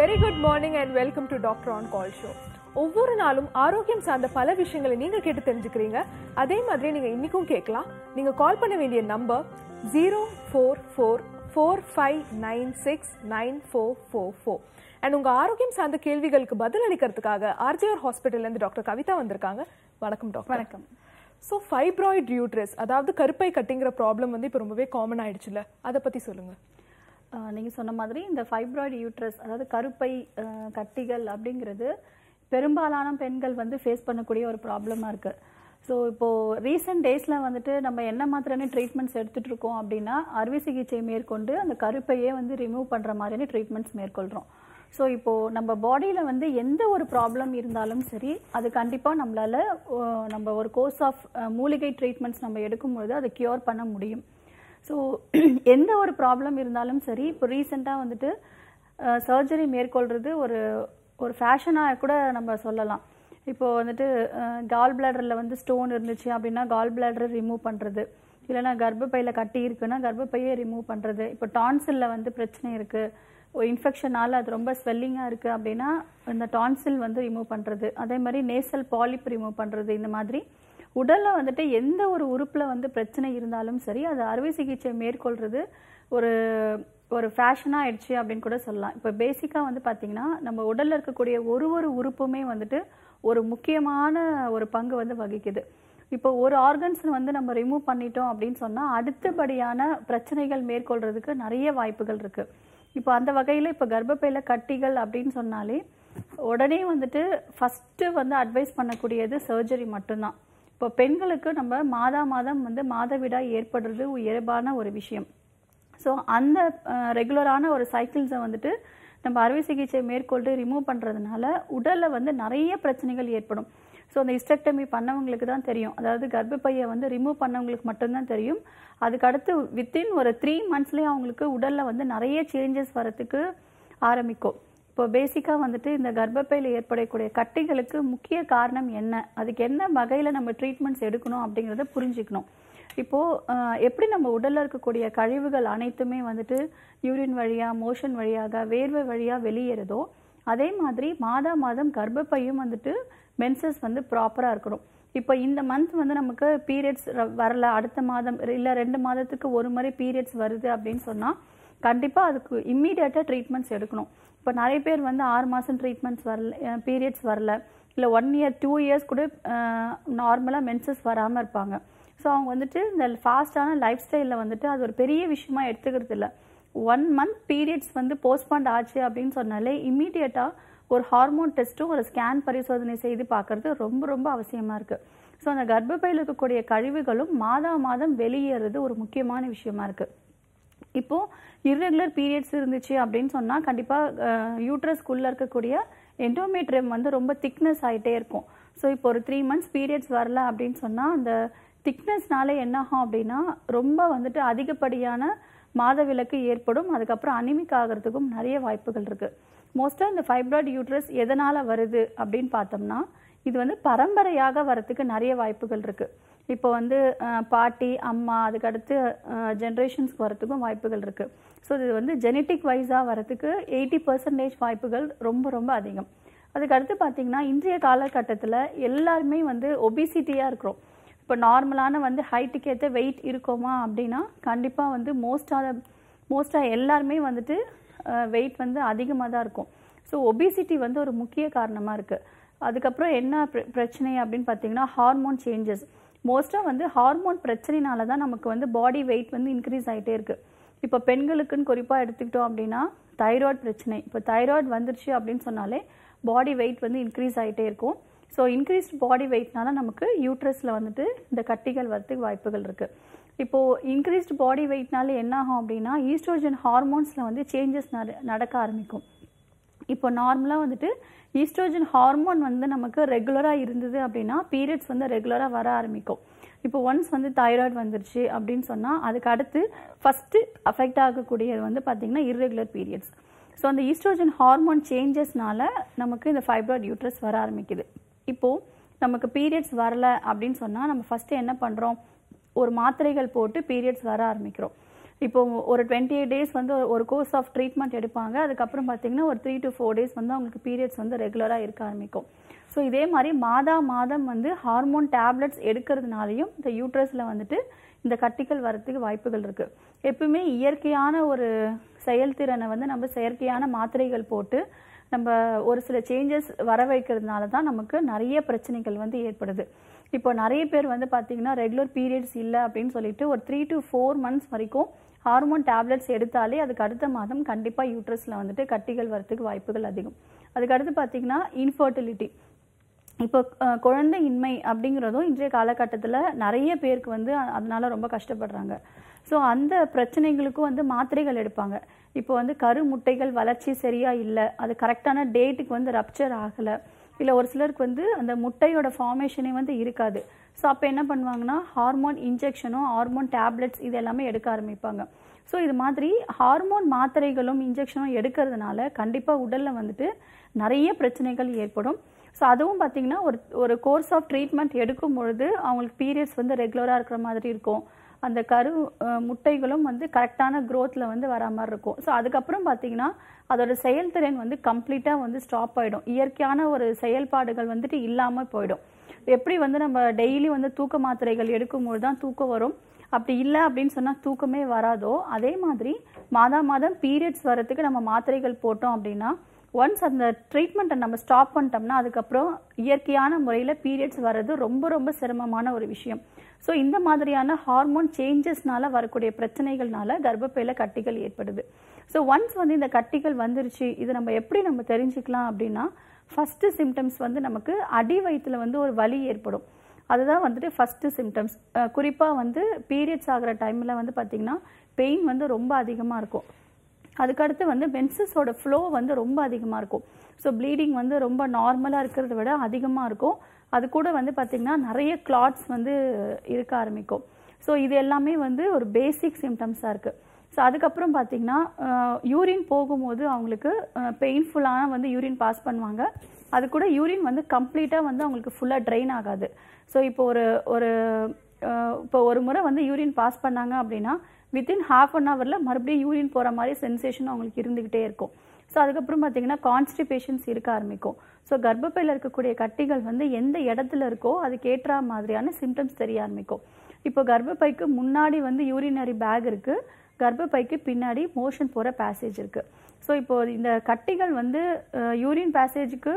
Very good morning and welcome to doctor on call show ஒவ்வொரு நாளும் ஆரோக்கியம் சார்ந்த பல விஷயங்களை நீங்க கேட்டு தெரிஞ்சுக்கிறீங்க அதே மாதிரி நீங்க இன்னைக்கும் கேட்கலாம் நீங்க கால் பண்ண வேண்டிய number zero four four four five nine six nine four four four and உங்க ஆரோக்கியம் சார்ந்த கேள்விகளுக்கு பதில் அளிக்கிறதுக்காக ஆர்ஜிஆர் ஹாஸ்பிட்டல்ல இருந்து டாக்டர் கவிதா வந்திருக்காங்க வணக்கம் டாக்டர் வணக்கம் ஸோ ஃபைப்ராய்ட் யூட்ரஸ் அதாவது கருப்பை கட்டிங்கிற ப்ராப்ளம் வந்து இப்போ ரொம்பவே காமன் ஆயிடுச்சுல அதை பத்தி சொல்லுங்க அஹ் நீங்க சொன்ன மாதிரி இந்த ஃபைப்ராய்டு யூட்ரஸ் அதாவது கருப்பை அஹ், கட்டிகள் அப்படிங்கிறது பெரும்பாலான பெண்கள் வந்து ஃபேஸ் பண்ணக்கூடிய ஒரு ப்ராப்ளமாக இருக்கு ஸோ இப்போ ரீசெண்ட் டேஸில் வந்துட்டு நம்ம என்ன மாதிரியான ட்ரீட்மெண்ட்ஸ் எடுத்துட்டு இருக்கோம் அப்படின்னா அறுவை சிகிச்சை மேற்கொண்டு அந்த கருப்பையே வந்து ரிமூவ் பண்ணுற மாதிரியான ட்ரீட்மெண்ட்ஸ் மேற்கொள்கிறோம் ஸோ இப்போ நம்ம பாடியில் வந்து எந்த ஒரு ப்ராப்ளம் இருந்தாலும் சரி அது கண்டிப்பாக நம்மளால அஹ், நம்ம ஒரு கோர்ஸ் ஆஃப் மூலிகை ட்ரீட்மெண்ட்ஸ் நம்ம எடுக்கும்பொழுது அதை க்யூர் பண்ண முடியும் ஸோ எந்த ஒரு ப்ராப்ளம் இருந்தாலும் சரி இப்போ ரீசெண்டாக வந்துட்டு சர்ஜரி மேற்கொள்கிறது ஒரு ஒரு ஃபேஷனாக கூட நம்ம சொல்லலாம் இப்போ வந்துட்டு கால் பிளாடரில் வந்து ஸ்டோன் இருந்துச்சு அப்படின்னா கால் பிளாடரை ரிமூவ் பண்ணுறது இல்லைன்னா கர்ப்பப்பையில் கட்டி இருக்குன்னா கர்ப்பப்பையே ரிமூவ் பண்ணுறது இப்போ டான்சிலில் வந்து பிரச்சனை இருக்குது ஒரு இன்ஃபெக்ஷனால் அது ரொம்ப ஸ்வெல்லிங்காக இருக்குது அப்படின்னா இந்த டான்சில் வந்து ரிமூவ் பண்ணுறது அதே மாதிரி நேசல் பாலிப் ரிமூவ் பண்ணுறது இந்த மாதிரி உடல்ல வந்துட்டு எந்த ஒரு உறுப்புல வந்து பிரச்சனை இருந்தாலும் சரி அது அறுவை சிகிச்சை மேற்கொள்றது ஒரு ஒரு ஃபேஷனாக ஆயிடுச்சு அப்படின்னு கூட சொல்லலாம் இப்போ பேசிக்காக வந்து பார்த்தீங்கன்னா நம்ம உடல்ல இருக்கக்கூடிய ஒரு ஒரு உறுப்புமே வந்துட்டு ஒரு முக்கியமான ஒரு பங்கு வந்து வகிக்குது இப்போ ஒரு ஆர்கன்ஸ் வந்து நம்ம ரிமூவ் பண்ணிட்டோம் அப்படின்னு சொன்னால் அடுத்தபடியான பிரச்சனைகள் மேற்கொள்றதுக்கு நிறைய வாய்ப்புகள் இருக்கு இப்போ அந்த வகையில் இப்போ கர்ப்பப்பையில கட்டிகள் அப்படின்னு சொன்னாலே உடனே வந்துட்டு ஃபஸ்ட்டு வந்து அட்வைஸ் பண்ணக்கூடியது சர்ஜரி மட்டும்தான் இப்போ பெண்களுக்கு நம்ம மாதா மாதம் வந்து மாதவிடாய் ஏற்படுறது இயல்பான ஒரு விஷயம் ஸோ அந்த ரெகுலரான ஒரு சைக்கிள்ஸை வந்துட்டு நம்ம அறுவை சிகிச்சை மேற்கொண்டு ரிமூவ் பண்ணுறதுனால உடலில் வந்து நிறைய பிரச்சனைகள் ஏற்படும் ஸோ அந்த ஹிஸ்டெக்டமி பண்ணவங்களுக்கு தான் தெரியும் அதாவது கர்ப்பப்பையை வந்து ரிமூவ் பண்ணவங்களுக்கு மட்டும்தான் தெரியும் அதுக்கு அடுத்து வித்தின் ஒரு த்ரீ மந்த்ஸ்லேயே அவங்களுக்கு உடலில் வந்து நிறைய சேஞ்சஸ் வரத்துக்கு ஆரம்பிக்கும் இப்போ பேசிக்காக வந்துட்டு இந்த கர்ப்பப்பையில் ஏற்படக்கூடிய கட்டிகளுக்கு முக்கிய காரணம் என்ன அதுக்கு என்ன வகையில் நம்ம ட்ரீட்மெண்ட்ஸ் எடுக்கணும் அப்படிங்கிறத புரிஞ்சுக்கணும் இப்போது எப்படி நம்ம உடலில் இருக்கக்கூடிய கழிவுகள் அனைத்துமே வந்துட்டு யூரின் வழியாக மோஷன் வழியாக வேர்வை வழியாக வெளியேறுதோ அதே மாதிரி மாதா மாதம் கர்ப்பப்பையும் வந்துட்டு மென்சஸ் வந்து ப்ராப்பராக இருக்கணும் இப்போ இந்த மந்த் வந்து நமக்கு பீரியட்ஸ் வரல அடுத்த மாதம் இல்லை ரெண்டு மாதத்துக்கு ஒரு முறை பீரியட்ஸ் வருது அப்படின்னு சொன்னால் கண்டிப்பாக அதுக்கு இம்மீடியட்டாக ட்ரீட்மெண்ட்ஸ் எடுக்கணும் இப்போ நிறைய பேர் வந்து ஆறு மாதம் ட்ரீட்மெண்ட்ஸ் வரல பீரியட்ஸ் வரல இல்லை ஒன் இயர் டூ இயர்ஸ் கூட நார்மலாக மென்சஸ் வராமல் இருப்பாங்க ஸோ அவங்க வந்துட்டு இந்த ஃபாஸ்டான லைஃப் ஸ்டைலில் வந்துட்டு அது ஒரு பெரிய விஷயமா எடுத்துக்கிறது இல்லை ஒன் மந்த் பீரியட்ஸ் வந்து போஸ்ட்பாண்ட் ஆச்சு அப்படின்னு சொன்னாலே இம்மீடியட்டாக ஒரு ஹார்மோன் டெஸ்ட்டும் ஒரு ஸ்கேன் பரிசோதனை செய்து பார்க்கறது ரொம்ப ரொம்ப அவசியமாக இருக்குது ஸோ அந்த கர்ப்பப்பையில் இருக்கக்கூடிய கழிவுகளும் மாதா மாதம் வெளியேறது ஒரு முக்கியமான விஷயமா இருக்குது இப்போ இர்ரெகுலர் பீரியட்ஸ் இருந்துச்சு அப்படின்னு சொன்னால் கண்டிப்பாக யூட்ரஸ்குள்ளே இருக்கக்கூடிய எண்டோமேட்ரியம் வந்து ரொம்ப திக்னஸ் ஆகிட்டே இருக்கும் ஸோ இப்போ ஒரு த்ரீ மந்த்ஸ் பீரியட்ஸ் வரல அப்படின்னு சொன்னால் அந்த திக்னஸ்னால என்ன ஆகும் அப்படின்னா ரொம்ப வந்துட்டு அதிகப்படியான மாதவிலக்கு ஏற்படும் அதுக்கப்புறம் அனிமிக் ஆகிறதுக்கும் நிறைய வாய்ப்புகள் இருக்குது மோஸ்ட்டாக இந்த ஃபைப்ராய்டு யூட்ரஸ் எதனால் வருது அப்படின்னு பார்த்தோம்னா இது வந்து பரம்பரையாக வரத்துக்கு நிறைய வாய்ப்புகள் இருக்குது இப்போ வந்து அஹ், பாட்டி அம்மா அதுக்கடுத்து ஜென்ரேஷன்ஸ்க்கு வரத்துக்கும் வாய்ப்புகள் இருக்குது ஸோ இது வந்து ஜெனட்டிக் வைஸாக வரத்துக்கு எயிட்டி பர்சன்டேஜ் வாய்ப்புகள் ரொம்ப ரொம்ப அதிகம் அதுக்கு அடுத்து பார்த்தீங்கன்னா இன்றைய காலகட்டத்தில் எல்லாருமே வந்து ஒபிசிட்டியாக இருக்கிறோம் இப்போ நார்மலான வந்து ஹைட்டுக்கு ஏற்ற வெயிட் இருக்கோமா அப்படின்னா கண்டிப்பாக வந்து மோஸ்டாக மோஸ்ட்டாக எல்லாருமே வந்துட்டு வெயிட் வந்து அதிகமாக தான் இருக்கும் ஸோ ஒபிசிட்டி வந்து ஒரு முக்கிய காரணமாக இருக்குது அதுக்கப்புறம் என்ன பிர- பிரச்சனை அப்படின்னு பார்த்தீங்கன்னா ஹார்மோன் சேஞ்சஸ் மோஸ்ட்டாக வந்து ஹார்மோன் பிரச்சனைனால தான் நமக்கு வந்து பாடி வெயிட் வந்து இன்க்ரீஸ் ஆகிட்டே இருக்குது இப்போ பெண்களுக்குன்னு குறிப்பாக எடுத்துக்கிட்டோம் அப்படின்னா தைராய்டு பிரச்சனை இப்போ தைராய்டு வந்துருச்சு அப்படின்னு சொன்னாலே பாடி வெயிட் வந்து இன்க்ரீஸ் ஆகிட்டே இருக்கும் ஸோ இன்க்ரீஸ்ட் பாடி வெயிட்னால நமக்கு யூட்ரஸில் வந்துட்டு இந்த கட்டிகள் வரத்துக்கு வாய்ப்புகள் இருக்குது இப்போது இன்க்ரீஸ்ட் பாடி வெயிட்னால என்ன ஆகும் அப்படின்னா ஈஸ்ட்ரோஜன் ஹார்மோன்ஸில் வந்து சேஞ்சஸ் நடக்க ஆரம்பிக்கும் இப்போ நார்மலாக வந்துட்டு ஈஸ்ட்ரோஜன் ஹார்மோன் வந்து நமக்கு ரெகுலராக இருந்தது அப்படின்னா பீரியட்ஸ் வந்து ரெகுலராக வர ஆரம்பிக்கும் இப்போ ஒன்ஸ் வந்து தைராய்டு வந்துருச்சு அப்படின்னு சொன்னால் அதுக்கு அடுத்து ஃபஸ்ட்டு அஃபெக்ட் ஆகக்கூடியது வந்து பார்த்திங்கன்னா இர்ரெகுலர் பீரியட்ஸ் ஸோ அந்த ஈஸ்ட்ரோஜன் ஹார்மோன் சேஞ்சஸ்னால நமக்கு இந்த ஃபைப்ராய்டு யூட்ரஸ் வர ஆரம்பிக்குது இப்போது நமக்கு பீரியட்ஸ் வரல அப்படின்னு சொன்னால் நம்ம ஃபஸ்ட்டு என்ன பண்ணுறோம் ஒரு மாத்திரைகள் போட்டு பீரியட்ஸ் வர ஆரம்பிக்கிறோம் இப்போ ஒரு டுவெண்ட்டி எயிட் டேஸ் வந்து ஒரு- ஒரு கோர்ஸ் ஆஃப் ட்ரீட்மெண்ட் எடுப்பாங்க அதுக்கப்புறம் பார்த்தீங்கன்னா ஒரு த்ரீ டு ஃபோர் டேஸ் வந்து அவங்களுக்கு பீரியட்ஸ் வந்து ரெகுலராக இருக்க ஆரம்பிக்கும் ஸோ இதே மாதிரி மாதா மாதம் வந்து ஹார்மோன் டேப்லெட்ஸ் எடுக்கிறதுனாலையும் இந்த யூட்ரஸில் வந்துட்டு இந்த கட்டிகள் வரத்துக்கு வாய்ப்புகள் இருக்குது எப்பவுமே இயற்கையான ஒரு செயல்திறனை வந்து நம்ம செயற்கையான மாத்திரைகள் போட்டு நம்ம ஒரு சில சேஞ்சஸ் வர வைக்கிறதுனால தான் நமக்கு நிறைய பிரச்சனைகள் வந்து ஏற்படுது இப்போ நிறைய பேர் வந்து பார்த்தீங்கன்னா ரெகுலர் பீரியட்ஸ் இல்லை அப்படின்னு சொல்லிட்டு ஒரு த்ரீ டு ஃபோர் மந்த்ஸ் வரைக்கும் ஹார்மோன் டேப்லெட்ஸ் எடுத்தாலே அதுக்கு அடுத்த மாதம் கண்டிப்பாக யூட்ரஸில் வந்துட்டு கட்டிகள் வரத்துக்கு வாய்ப்புகள் அதிகம் அதுக்கு அடுத்து பார்த்தீங்கன்னா இன்ஃபர்டிலிட்டி இப்போ அஹ், குழந்தையின்மை அப்படிங்கிறதும் இன்றைய காலகட்டத்தில் நிறைய பேருக்கு வந்து அ- அதனால ரொம்ப கஷ்டப்படுறாங்க ஸோ அந்த பிரச்சனைகளுக்கும் வந்து மாத்திரைகள் எடுப்பாங்க இப்போ வந்து கரு முட்டைகள் வளர்ச்சி சரியா இல்லை அது கரெக்டான டேட்டுக்கு வந்து ரப்ச்சர் ஆகலை இல்லை ஒரு சிலருக்கு வந்து அந்த முட்டையோட ஃபார்மேஷனே வந்து இருக்காது ஸோ அப்போ என்ன பண்ணுவாங்கன்னா ஹார்மோன் இன்ஜெக்ஷனும் ஹார்மோன் டேப்லெட்ஸ் இது எல்லாமே எடுக்க ஆரம்பிப்பாங்க ஸோ இது மாதிரி ஹார்மோன் மாத்திரைகளும் இன்ஜெக்ஷனும் எடுக்கிறதுனால கண்டிப்பாக உடலில் வந்துட்டு நிறைய பிரச்சனைகள் ஏற்படும் ஸோ அதுவும் பார்த்தீங்கன்னா ஒரு ஒரு கோர்ஸ் ஆஃப் ட்ரீட்மெண்ட் எடுக்கும் பொழுது அவங்களுக்கு பீரியட்ஸ் வந்து ரெகுலராக இருக்கிற மாதிரி இருக்கும் அந்த கரு அஹ், முட்டைகளும் வந்து கரெக்டான க்ரோத்தில் வந்து வரா மாதிரி இருக்கும் ஸோ அதுக்கப்புறம் பார்த்தீங்கன்னா அதோட செயல்திறன் வந்து கம்ப்ளீட்டாக வந்து ஸ்டாப் ஆகிடும் இயற்கையான ஒரு செயல்பாடுகள் வந்துட்டு இல்லாமல் போயிடும் எப்படி வந்து நம்ம டெய்லி வந்து தூக்க மாத்திரைகள் எடுக்கும்போது தான் தூக்கம் வரும் அப்படி இல்லை அப்படின்னு சொன்னால் தூக்கமே வராதோ அதே மாதிரி மாதா மாதம் பீரியட்ஸ் வரத்துக்கு நம்ம மாத்திரைகள் போட்டோம் அப்படின்னா ஒன்ஸ் அந்த ட்ரீட்மெண்ட்டை நம்ம ஸ்டாப் பண்ணிட்டோம்னா அதுக்கப்புறம் இயற்கையான முறையில் பீரியட்ஸ் வர்றது ரொம்ப ரொம்ப சிரமமான ஒரு விஷயம் ஸோ இந்த மாதிரியான ஹார்மோன் சேஞ்சஸ்னால வரக்கூடிய பிரச்சனைகள்னால கர்ப்பப்பையில் கட்டிகள் ஏற்படுது ஸோ ஒன்ஸ் வந்து இந்த கட்டிகள் வந்துருச்சு இது நம்ம எப்படி நம்ம தெரிஞ்சுக்கலாம் அப்படின்னா ஃபஸ்ட்டு சிம்டம்ஸ் வந்து நமக்கு அடி வயிற்றுல வந்து ஒரு வலி ஏற்படும் அதுதான் வந்துட்டு ஃபஸ்ட்டு சிம்டம்ஸ் குறிப்பாக வந்து பீரியட்ஸ் ஆகிற டைமில் வந்து பார்த்திங்கன்னா பெயின் வந்து ரொம்ப அதிகமாக இருக்கும் அதுக்கடுத்து வந்து மென்சஸோட ஃப்ளோ வந்து ரொம்ப அதிகமாக இருக்கும் ஸோ ப்ளீடிங் வந்து ரொம்ப நார்மலாக இருக்கிறத விட அதிகமாக இருக்கும் அது கூட வந்து பார்த்திங்கன்னா நிறைய கிளாட்ஸ் வந்து இருக்க ஆரம்பிக்கும் ஸோ இது எல்லாமே வந்து ஒரு பேசிக் சிம்டம்ஸாக இருக்குது ஸோ அதுக்கப்புறம் பார்த்தீங்கன்னா யூரின் போகும்போது அவங்களுக்கு பெயின்ஃபுல்லான வந்து யூரின் பாஸ் பண்ணுவாங்க அது கூட யூரின் வந்து கம்ப்ளீட்டாக வந்து அவங்களுக்கு ஃபுல்லாக ட்ரெயின் ஆகாது ஸோ இப்போ ஒரு ஒரு அஹ், இப்போ ஒரு முறை வந்து யூரின் பாஸ் பண்ணாங்க அப்படின்னா வித்தின் ஹாஃப் அன் ஹவரில் மறுபடியும் யூரின் போகிற மாதிரி சென்சேஷன் அவங்களுக்கு இருந்துக்கிட்டே இருக்கும் ஸோ அதுக்கப்புறம் பார்த்தீங்கன்னா கான்ஸ்டிபேஷன்ஸ் இருக்க ஆரம்பிக்கும் ஸோ கர்ப்பப்பையில் இருக்கக்கூடிய கட்டிகள் வந்து எந்த இடத்துல இருக்கோ அதுக்கு ஏற்ற மாதிரியான சிம்டம்ஸ் தெரிய ஆரம்பிக்கும் இப்போ கர்ப்பப்பைக்கு முன்னாடி வந்து யூரினரி பேக் இருக்குது கர்ப்பப்பைக்கு பின்னாடி மோஷன் போகிற பேசேஜ் இருக்குது ஸோ இப்போ இந்த கட்டிகள் வந்து யூரின் பேசேஜுக்கு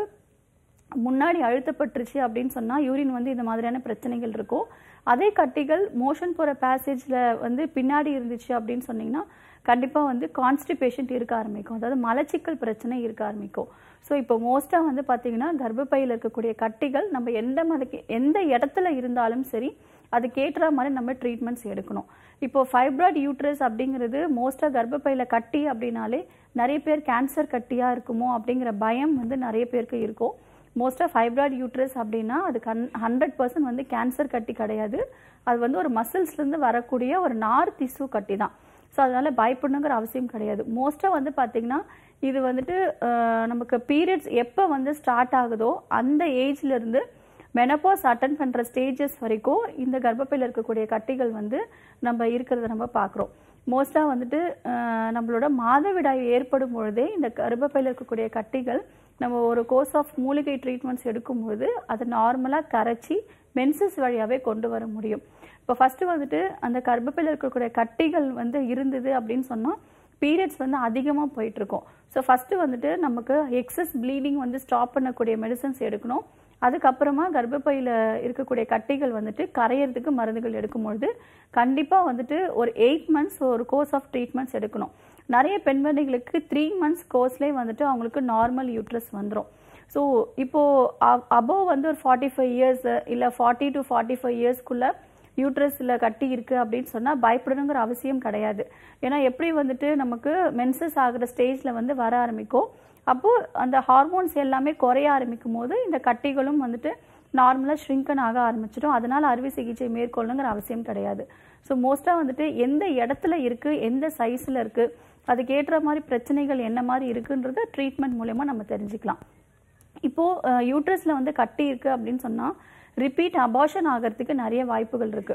முன்னாடி அழுத்தப்பட்டுருச்சு அப்படின்னு சொன்னால் யூரின் வந்து இந்த மாதிரியான பிரச்சனைகள் இருக்கும் அதே கட்டிகள் மோஷன் போகிற பேசேஜில் வந்து பின்னாடி இருந்துச்சு அப்படின்னு சொன்னீங்கன்னா கண்டிப்பாக வந்து கான்ஸ்டிபேஷன் இருக்க ஆரம்பிக்கும் அதாவது மலச்சிக்கல் பிரச்சனை இருக்க ஆரம்பிக்கும் ஸோ இப்போ மோஸ்ட்டாக வந்து பார்த்தீங்கன்னா கர்ப்பப்பையில் இருக்கக்கூடிய கட்டிகள் நம்ம எந்த மதக்கு எந்த இடத்துல இருந்தாலும் சரி அதுக்கேற்ற மாதிரி நம்ம ட்ரீட்மெண்ட்ஸ் எடுக்கணும் இப்போ ஃபைப்ராய்ட் யூட்ரஸ் அப்படிங்கிறது மோஸ்ட்டாக கர்ப்பப்பையில் கட்டி அப்படின்னாலே நிறைய பேர் கேன்சர் கட்டியாக இருக்குமோ அப்படிங்கிற பயம் வந்து நிறைய பேருக்கு இருக்கும் மோஸ்ட்டாக ஃபைப்ராய்ட் யூட்ரஸ் அப்படின்னா அது கன் ஹண்ட்ரட் பர்சன்ட் வந்து கேன்சர் கட்டி கிடையாது அது வந்து ஒரு மசில்ஸ்லேருந்து வரக்கூடிய ஒரு நார் திசு கட்டி தான் ஸோ அதனால் பயப்படணுங்கிற அவசியம் கிடையாது மோஸ்ட்டாக வந்து பார்த்திங்கன்னா இது வந்துட்டு அஹ், நமக்கு பீரியட்ஸ் எப்போ வந்து ஸ்டார்ட் ஆகுதோ அந்த ஏஜ்லேருந்து மெனப்பாஸ் அட்டன் பண்ணுற ஸ்டேஜஸ் வரைக்கும் இந்த கர்ப்பப்பையில் இருக்கக்கூடிய கட்டிகள் வந்து நம்ம இருக்கிறத நம்ம பார்க்குறோம் மோஸ்ட்டாக வந்துட்டு அஹ், நம்மளோட மாதவிடாய் ஏற்படும் பொழுதே இந்த கர்ப்பப்பையில் இருக்கக்கூடிய கட்டிகள் நம்ம ஒரு கோர்ஸ் ஆஃப் மூலிகை ட்ரீட்மெண்ட்ஸ் எடுக்கும்போது அதை நார்மலாக கரைச்சி மென்சஸ் வழியாகவே கொண்டு வர முடியும் இப்போ ஃபஸ்ட்டு வந்துட்டு அந்த கர்ப்பப்பையில் இருக்கக்கூடிய கட்டிகள் வந்து இருந்தது அப்படின்னு சொன்னால் பீரியட்ஸ் வந்து அதிகமாக போயிட்டுருக்கும் ஸோ ஃபஸ்ட்டு வந்துட்டு நமக்கு எக்ஸஸ் ப்ளீடிங் வந்து ஸ்டாப் பண்ணக்கூடிய மெடிசன்ஸ் எடுக்கணும் அதுக்கப்புறமா கர்ப்பப்பையில் இருக்கக்கூடிய கட்டிகள் வந்துட்டு கரையிறதுக்கு மருந்துகள் எடுக்கும்பொழுது கண்டிப்பாக வந்துட்டு ஒரு எயிட் மந்த்ஸ் ஒரு கோர்ஸ் ஆஃப் ட்ரீட்மெண்ட்ஸ் எடுக்கணும் நிறைய பெண்மணிகளுக்கு த்ரீ மந்த்ஸ் கோர்ஸ்லேயே வந்துட்டு அவங்களுக்கு நார்மல் யூட்ரஸ் வந்துடும் ஸோ இப்போது அபோவ் வந்து ஒரு ஃபார்ட்டி ஃபைவ் இயர்ஸ் இல்லை ஃபார்ட்டி டு ஃபார்ட்டி ஃபைவ் இயர்ஸ்க்குள்ளே யூட்ரஸில் கட்டி இருக்கு அப்படின்னு சொன்னால் பயப்படணுங்கிற அவசியம் கிடையாது ஏன்னா எப்படி வந்துட்டு நமக்கு மென்சஸ் ஆகிற ஸ்டேஜில் வந்து வர ஆரம்பிக்கும் அப்போது அந்த ஹார்மோன்ஸ் எல்லாமே குறைய ஆரம்பிக்கும் போது இந்த கட்டிகளும் வந்துட்டு நார்மலாக ஷ்ரிங்கன் ஆக ஆரம்பிச்சிடும் அதனால் அறுவை சிகிச்சை மேற்கொள்ளணுங்கிற அவசியம் கிடையாது ஸோ மோஸ்ட்டாக வந்துட்டு எந்த இடத்துல இருக்குது எந்த சைஸில் இருக்குது அதுக்கேற்ற மாதிரி பிரச்சனைகள் என்ன மாதிரி இருக்குன்றத ட்ரீட்மெண்ட் மூலயமா நம்ம தெரிஞ்சுக்கலாம் இப்போது யூட்ரஸில் வந்து கட்டி இருக்குது அப்படின்னு சொன்னால் ரிப்பீட் அபார்ஷன் ஆகிறதுக்கு நிறைய வாய்ப்புகள் இருக்குது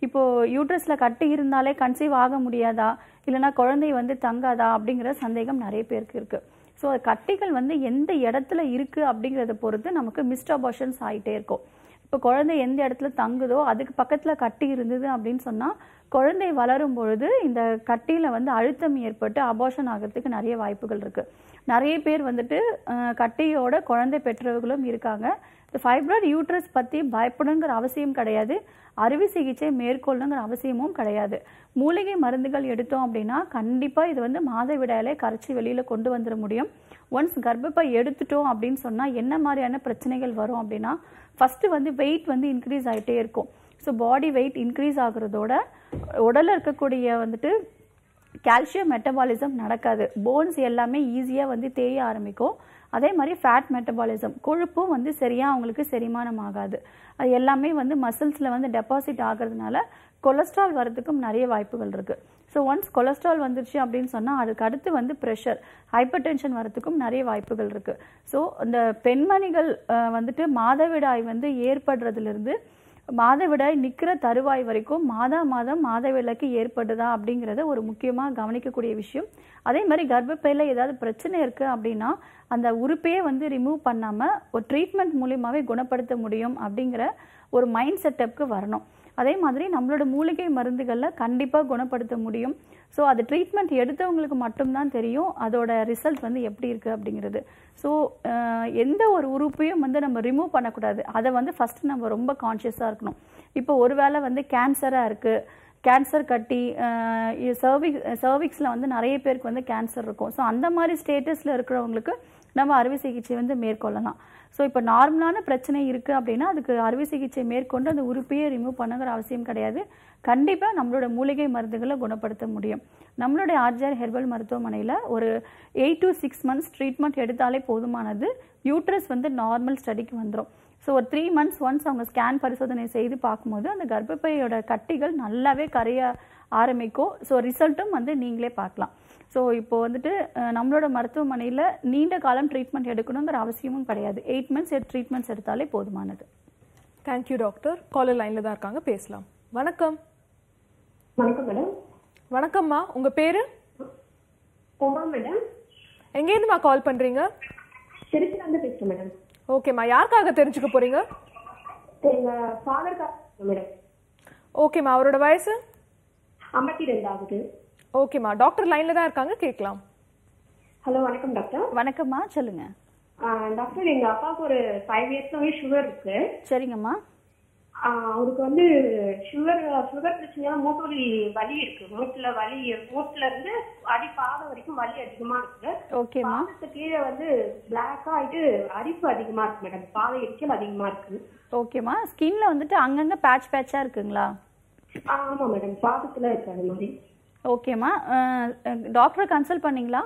இப்போ யூட்ரஸ்ல கட்டி இருந்தாலே கன்சீவ் ஆக முடியாதா இல்லைன்னா குழந்தை வந்து தங்காதா அப்படிங்கிற சந்தேகம் நிறைய பேருக்கு இருக்கு ஸோ கட்டிகள் வந்து எந்த இடத்துல இருக்கு அப்படிங்கிறத பொறுத்து நமக்கு மிஸ்ட் அபார்ஷன்ஸ் ஆகிட்டே இருக்கும் இப்போ குழந்தை எந்த இடத்துல தங்குதோ அதுக்கு பக்கத்துல கட்டி இருந்தது அப்படின்னு சொன்னா குழந்தை வளரும் பொழுது இந்த கட்டியில வந்து அழுத்தம் ஏற்பட்டு அபார்ஷன் ஆகிறதுக்கு நிறைய வாய்ப்புகள் இருக்கு நிறைய பேர் வந்துட்டு அஹ், கட்டியோட குழந்தை பெற்றவர்களும் இருக்காங்க இந்த ஃபைப்ராய்டு யூட்ரஸ் பத்தி பயப்படணுங்கிற அவசியம் கிடையாது அறுவை சிகிச்சை மேற்கொள்ளணுங்கிற அவசியமும் கிடையாது மூலிகை மருந்துகள் எடுத்தோம் அப்படின்னா கண்டிப்பா இது வந்து மாதவிடாயிலே கரைச்சி வெளியில கொண்டு வந்துட முடியும் ஒன்ஸ் கர்ப்பப்பை எடுத்துட்டோம் அப்படின்னு சொன்னா என்ன மாதிரியான பிரச்சனைகள் வரும் அப்படின்னா ஃபர்ஸ்ட் வந்து வெயிட் வந்து இன்க்ரீஸ் ஆயிட்டே இருக்கும் ஸோ பாடி வெயிட் இன்க்ரீஸ் ஆகுறதோட உடல்ல இருக்கக்கூடிய வந்துட்டு கால்சியம் மெட்டபாலிசம் நடக்காது போன்ஸ் எல்லாமே ஈஸியாக வந்து தேய ஆரம்பிக்கும் அதே மாதிரி ஃபேட் மெட்டபாலிசம் கொழுப்பும் வந்து சரியாக அவங்களுக்கு செரிமானம் ஆகாது அது எல்லாமே வந்து மசில்ஸில் வந்து டெபாசிட் ஆகிறதுனால கொலஸ்ட்ரால் வரதுக்கும் நிறைய வாய்ப்புகள் இருக்கு ஸோ ஒன்ஸ் கொலஸ்ட்ரால் வந்துருச்சு அப்படின்னு சொன்னால் அதுக்கு அடுத்து வந்து ப்ரெஷர் ஹைப்பர் டென்ஷன் வரதுக்கும் நிறைய வாய்ப்புகள் இருக்கு ஸோ இந்த பெண்மணிகள் அஹ், வந்துட்டு மாதவிடாய் வந்து ஏற்படுறதுலேருந்து மாதவிடாய் நிக்கிற தருவாய் வரைக்கும் மாதா மாதம் மாதவிலக்கு ஏற்படுதா அப்படிங்கறத ஒரு முக்கியமா கவனிக்கக்கூடிய விஷயம் அதே மாதிரி கர்ப்பப்பையில ஏதாவது பிரச்சனை இருக்கு அப்படின்னா அந்த உறுப்பையே வந்து ரிமூவ் பண்ணாம ஒரு ட்ரீட்மெண்ட் மூலியமாவே குணப்படுத்த முடியும் அப்படிங்கிற ஒரு மைண்ட் செட்டப்க்கு வரணும் அதே மாதிரி நம்மளோட மூலிகை மருந்துகள்ல கண்டிப்பா குணப்படுத்த முடியும் ஸோ அது ட்ரீட்மெண்ட் எடுத்தவங்களுக்கு மட்டும்தான் தெரியும் அதோட ரிசல்ட் வந்து எப்படி இருக்கு அப்படிங்கிறது ஸோ எந்த ஒரு உறுப்பையும் வந்து நம்ம ரிமூவ் பண்ணக்கூடாது அதை வந்து ஃபர்ஸ்ட் நம்ம ரொம்ப கான்ஷியஸாக இருக்கணும் இப்போ ஒருவேளை வந்து கேன்சராக இருக்கு கேன்சர் கட்டி சர்விக் சர்விக்ஸில் வந்து நிறைய பேருக்கு வந்து கேன்சர் இருக்கும் ஸோ அந்த மாதிரி ஸ்டேட்டஸில் இருக்கிறவங்களுக்கு நம்ம அறுவை சிகிச்சை வந்து மேற்கொள்ளலாம் ஸோ இப்போ நார்மலான பிரச்சனை இருக்குது அப்படின்னா அதுக்கு அறுவை சிகிச்சை மேற்கொண்டு அந்த உறுப்பையே ரிமூவ் பண்ணுங்கிற அவசியம் கிடையாது கண்டிப்பாக நம்மளோட மூலிகை மருந்துகளை குணப்படுத்த முடியும் நம்மளுடைய ஆர்ஜிஆர் ஹெர்பல் மருத்துவமனையில் ஒரு eight to six months treatment எடுத்தாலே போதுமானது யூட்ரஸ் வந்து நார்மல் ஸ்டடிக்கு வந்துடும் ஸோ ஒரு த்ரீ மந்த்ஸ் ஒன்ஸ் அவங்க ஸ்கேன் பரிசோதனை செய்து பார்க்கும்போது அந்த கர்ப்பப்பையோட கட்டிகள் நல்லாவே கரைய ஆரம்பிக்கும் ஸோ ரிசல்ட்டும் வந்து நீங்களே பார்க்கலாம் ஸோ இப்போ வந்துட்டு அஹ், நம்மளோட மருத்துவமனையில் நீண்ட காலம் ட்ரீட்மெண்ட் எடுக்கணுங்கிற அவசியமும் கிடையாது எயிட் மந்த்ஸ் ட்ரீட்மெண்ட்ஸ் எடுத்தாலே போதுமானது தேங்க்யூ டாக்டர் காலர் லைன்ல தான் இருக்காங்க பேசலாம் வணக்கம் வணக்கம் மேடம் வணக்கம்மா உங்க பேரு உமா மேடம் எங்கேருந்துமா கால் பண்றீங்க திருச்சில இருந்து பேசுறேன் மேடம் ஓகேம்மா யாருக்காக தெரிஞ்சுக்க போறீங்க எங்க ஃபாதர் மேடம் ஓகேம்மா அவரோட வயசு ஐம்பத்தி ரெண்டாவது ஓகேம்மா டாக்டர் லைன்ல தான் இருக்காங்க கேட்கலாம் ஹலோ வணக்கம் டாக்டர் வணக்கம்மா சொல்லுங்க ஆஹ் டாக்டர் எங்க அப்பாவுக்கு ஒரு ஃபைவ் இயர்ஸாவே சுகர் இருக்கு சரிங்கம்மா ஆஹ் அவருக்கு வந்து சுகர் சுகர் பிரச்சனையா மூட்டு வலி வலி இருக்கு மூட்டுல வலி மூட்டுல இருந்து அடி பாதம் வரைக்கும் வலி அதிகமா இருக்கு ஓகேம்மா பாதத்து கீழே வந்து பிளாக்கா ஆயிட்டு அரிப்பு அதிகமா இருக்கு மேடம் பாத எரிச்சல் அதிகமா இருக்கு ஓகேம்மா ஸ்கின்ல வந்துட்டு அங்கங்க பேட்ச் பேட்சாக இருக்குங்களா ஆஹ் ஆமா மேடம் பாதத்துல இருக்கு அது மாதிரி ஓகேம்மா டாக்டரை கன்சல்ட் பண்ணீங்களா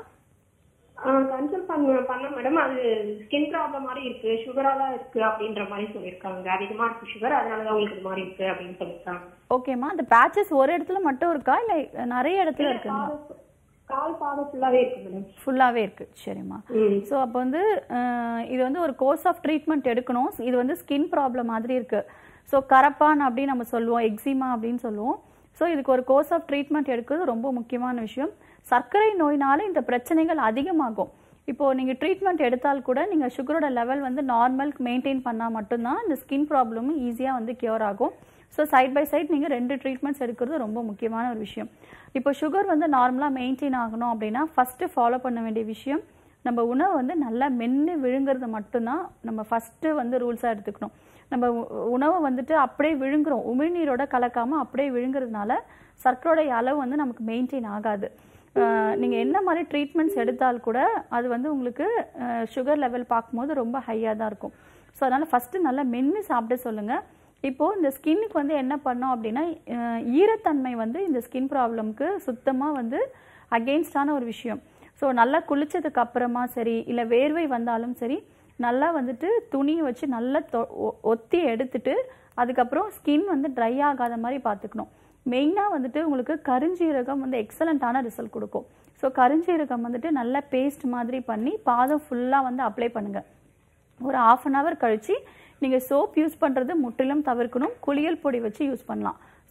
கன்சல்ட் பண்ண பண்ண மேடம் அது ஸ்கின் ப்ராப்ளம் மாதிரி இருக்கு சுகரால இருக்கு அப்படின்ற மாதிரி சொல்லியிருக்காங்க அதிகமா இருக்கு சுகர் அதனாலதான் உங்களுக்கு இது மாதிரி இருக்கு அப்படின்னு சொல்லியிருக்காங்க ஓகேம்மா அந்த பேட்சஸ் ஒரு இடத்துல மட்டும் இருக்கா இல்லை நிறைய இடத்துல இருக்குங்களா கால் கால் பாதம் ஃபுல்லாவே இருக்கு மேடம் ஃபுல்லாகவே இருக்கு சரிம்மா ம் ஸோ அப்போ வந்து அஹ், இது வந்து ஒரு கோர்ஸ் ஆஃப் ட்ரீட்மெண்ட் எடுக்கணும் இது வந்து ஸ்கின் ப்ராப்ளம் மாதிரி இருக்கு ஸோ கரப்பான் அப்படின்னு நம்ம சொல்லுவோம் எக்ஸிமா அப்படின்னு சொல்லுவோம் ஸோ இதுக்கு ஒரு கோர்ஸ் ஆஃப் ட்ரீட்மெண்ட் எடுக்கிறது ரொம்ப முக்கியமான விஷயம் சர்க்கரை நோயினால இந்த பிரச்சனைகள் அதிகமாகும் இப்போ நீங்க ட்ரீட்மெண்ட் எடுத்தால் கூட நீங்க சுகரோட லெவல் வந்து நார்மல் மெயின்டைன் பண்ணா மட்டும்தான் இந்த ஸ்கின் ப்ராப்ளமும் ஈஸியா வந்து கியூர் ஆகும் ஸோ சைட் பை சைட் நீங்க ரெண்டு ட்ரீட்மெண்ட்ஸ் எடுக்கிறது ரொம்ப முக்கியமான ஒரு விஷயம் இப்போ சுகர் வந்து நார்மலா மெயின்டைன் ஆகணும் அப்படின்னா ஃபர்ஸ்ட் ஃபாலோ பண்ண வேண்டிய விஷயம் நம்ம உணவு வந்து நல்லா மென்று விழுங்குறது மட்டும்தான் நம்ம ஃபர்ஸ்ட் வந்து ரூல்ஸாக எடுத்துக்கணும் நம்ம உ- உணவை வந்துட்டு அப்படியே விழுங்குறோம் உமிழ்நீரோட கலக்காம அப்படியே விழுங்குறதுனால சர்க்கரையோட அளவு வந்து நமக்கு மெயின்டைன் ஆகாது அஹ் நீங்க என்ன மாதிரி ட்ரீட்மெண்ட்ஸ் எடுத்தால் கூட அது வந்து உங்களுக்கு சுகர் லெவல் பார்க்கும்போது ரொம்ப ஹையாக தான் இருக்கும் ஸோ அதனால ஃபர்ஸ்ட் நல்லா மென்று சாப்பிட சொல்லுங்க இப்போ இந்த ஸ்கின்னுக்கு வந்து என்ன பண்ணோம் அப்படின்னா அஹ் ஈரத்தன்மை வந்து இந்த ஸ்கின் ப்ராப்ளம்க்கு சுத்தமா வந்து அகெயின்ஸ்டான ஒரு விஷயம் ஸோ நல்லா குளிச்சதுக்கு அப்புறமா சரி இல்லை வேர்வை வந்தாலும் சரி நல்லா வந்துட்டு துணியை வச்சு நல்லா தொ- ஒ- ஒத்தி எடுத்துட்டு அதுக்கப்புறம் ஸ்கின் வந்து ட்ரை ஆகாத மாதிரி பார்த்துக்கணும் மெயினாக வந்துட்டு உங்களுக்கு கருஞ்சீரகம் வந்து எக்ஸலண்ட்டான ரிசல்ட் கொடுக்கும் ஸோ கருஞ்சீரகம் வந்துட்டு நல்லா பேஸ்ட் மாதிரி பண்ணி பாதம் ஃபுல்லாக வந்து அப்ளை பண்ணுங்க ஒரு ஆஃப் அன் ஹவர் கழிச்சு நீங்கள் சோப் யூஸ் பண்ணுறது முற்றிலும் தவிர்க்கணும் குளியல் பொடி வச்சு யூஸ் பண்ணலாம்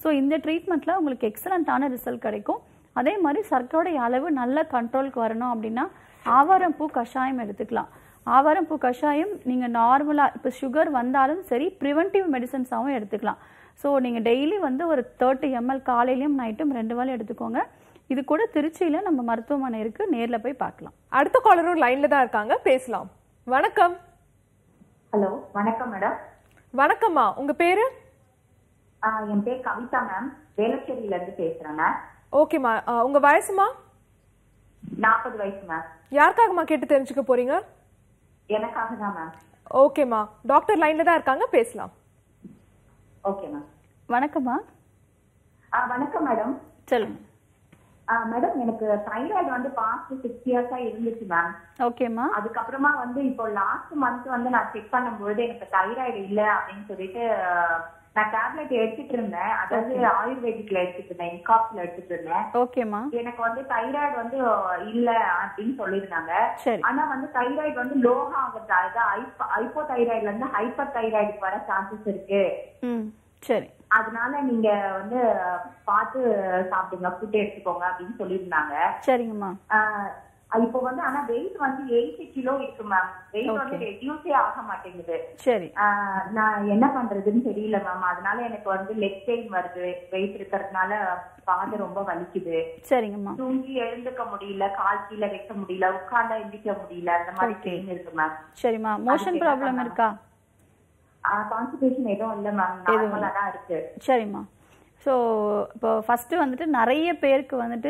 ஸோ இந்த ட்ரீட்மெண்ட்டில் உங்களுக்கு எக்ஸலண்ட்டான ரிசல்ட் கிடைக்கும் அதே மாதிரி சர்க்கரையோடைய அளவு நல்ல கண்ட்ரோலுக்கு வரணும் அப்படின்னா ஆவாரம் பூ கஷாயம் எடுத்துக்கலாம் ஆவாரம் பூ கஷாயம் நீங்கள் நார்மலாக இப்போ சுகர் வந்தாலும் சரி ப்ரிவென்டிவ் மெடிசன்ஸாகவும் எடுத்துக்கலாம் ஸோ நீங்கள் டெய்லி வந்து ஒரு தேர்ட்டி எம்எல் காலையிலையும் நைட்டும் ரெண்டு வேளை எடுத்துக்கோங்க இது கூட திருச்சியில் நம்ம மருத்துவமனை இருக்குது நேரில் போய் பார்க்கலாம் அடுத்த காலரும் லைன்ல தான் இருக்காங்க பேசலாம் வணக்கம் ஹலோ வணக்கம் மேடம் வணக்கம்மா உங்க பேரு ஆஹ் என் பேர் கவிதா மேம் வேளச்சேரியில இருந்து பேசுறேன் மேம் ஓகேம்மா ஆ, உங்க வயசுமா நாற்பது வயசு மேம் யாருக்காகம்மா கேட்டு தெரிஞ்சுக்க போறீங்க எனக்காக தான் மேம் ஓகேம்மா டாக்டர் லைன்ல தான் இருக்காங்க பேசலாம் ஓகே மேம் வணக்கம்மா ஆஹ் வணக்கம் மேடம் சொல்லுங்க ஆஹ் மேடம் எனக்கு தைராய்டு வந்து பாஸ்ட் சிக்ஸ் இயர்ஸா இருந்துச்சு மேம் ஓகேம்மா அதுக்கப்புறமா வந்து இப்போ லாஸ்ட் மந்த் வந்து நான் செக் பண்ணும்போது எனக்கு தைராய்டு இல்ல அப்படின்னு சொல்லிட்டு ஆஹ் நான் டேப்லெட் எடுத்துட்டு இருந்தேன் அதாவது ஆயுர்வேதிக்ல எடுத்துட்டு இருந்தேன் இன்காப்ஸ்ல எடுத்துட்டு இருந்தேன் ஓகேம்மா எனக்கு வந்து தைராய்டு வந்து இல்ல அப்படின்னு சொல்லியிருந்தாங்க சரி ஆனா வந்து தைராய்டு வந்து லோஹா ஆகுறது அதாவது ஐப்போ தைராய்டுல இருந்து ஹைப்பர் தைராய்டுக்கு வர சான்சஸ் இருக்கு ம் சரி அதனால நீங்க வந்து பார்த்து சாப்பிடுங்க ஃபுட் எடுத்துக்கோங்க அப்படின்னு சொல்லியிருந்தாங்க சரிங்கம்மா ஆஹ் இப்போ வந்து ஆனா வெயிட் வந்து எயிட்டி கிலோ இருக்கு மேம் வெயிட் வந்து Okay. ரெடியூஸே ஆக மாட்டேங்குது சரி ஆஹ் நான் என்ன பண்றதுன்னு தெரியல மேம் அதனால எனக்கு வந்து லெக் பெயின் வருது வெயிட் இருக்கிறதுனால பாதை ரொம்ப வலிக்குது சரிங்கம்மா தூங்கி எழுந்துக்க முடியல கால் கீழே வைக்க முடியல உட்கார்ந்தா எந்திரிக்க முடியல அந்த மாதிரி Okay. பெயின் இருக்கு மேம் சரிம்மா மோஷன் அதுக்கு என்ன ப்ராப்ளம் பண்ணலாம்? இருக்கா கான்ஸ்டிபேஷன் எதுவும் இல்ல மேம் நார்மலா தான் இருக்கு சரிம்மா ஸோ இப்போ ஃபஸ்ட்டு வந்துட்டு நிறைய பேருக்கு வந்துட்டு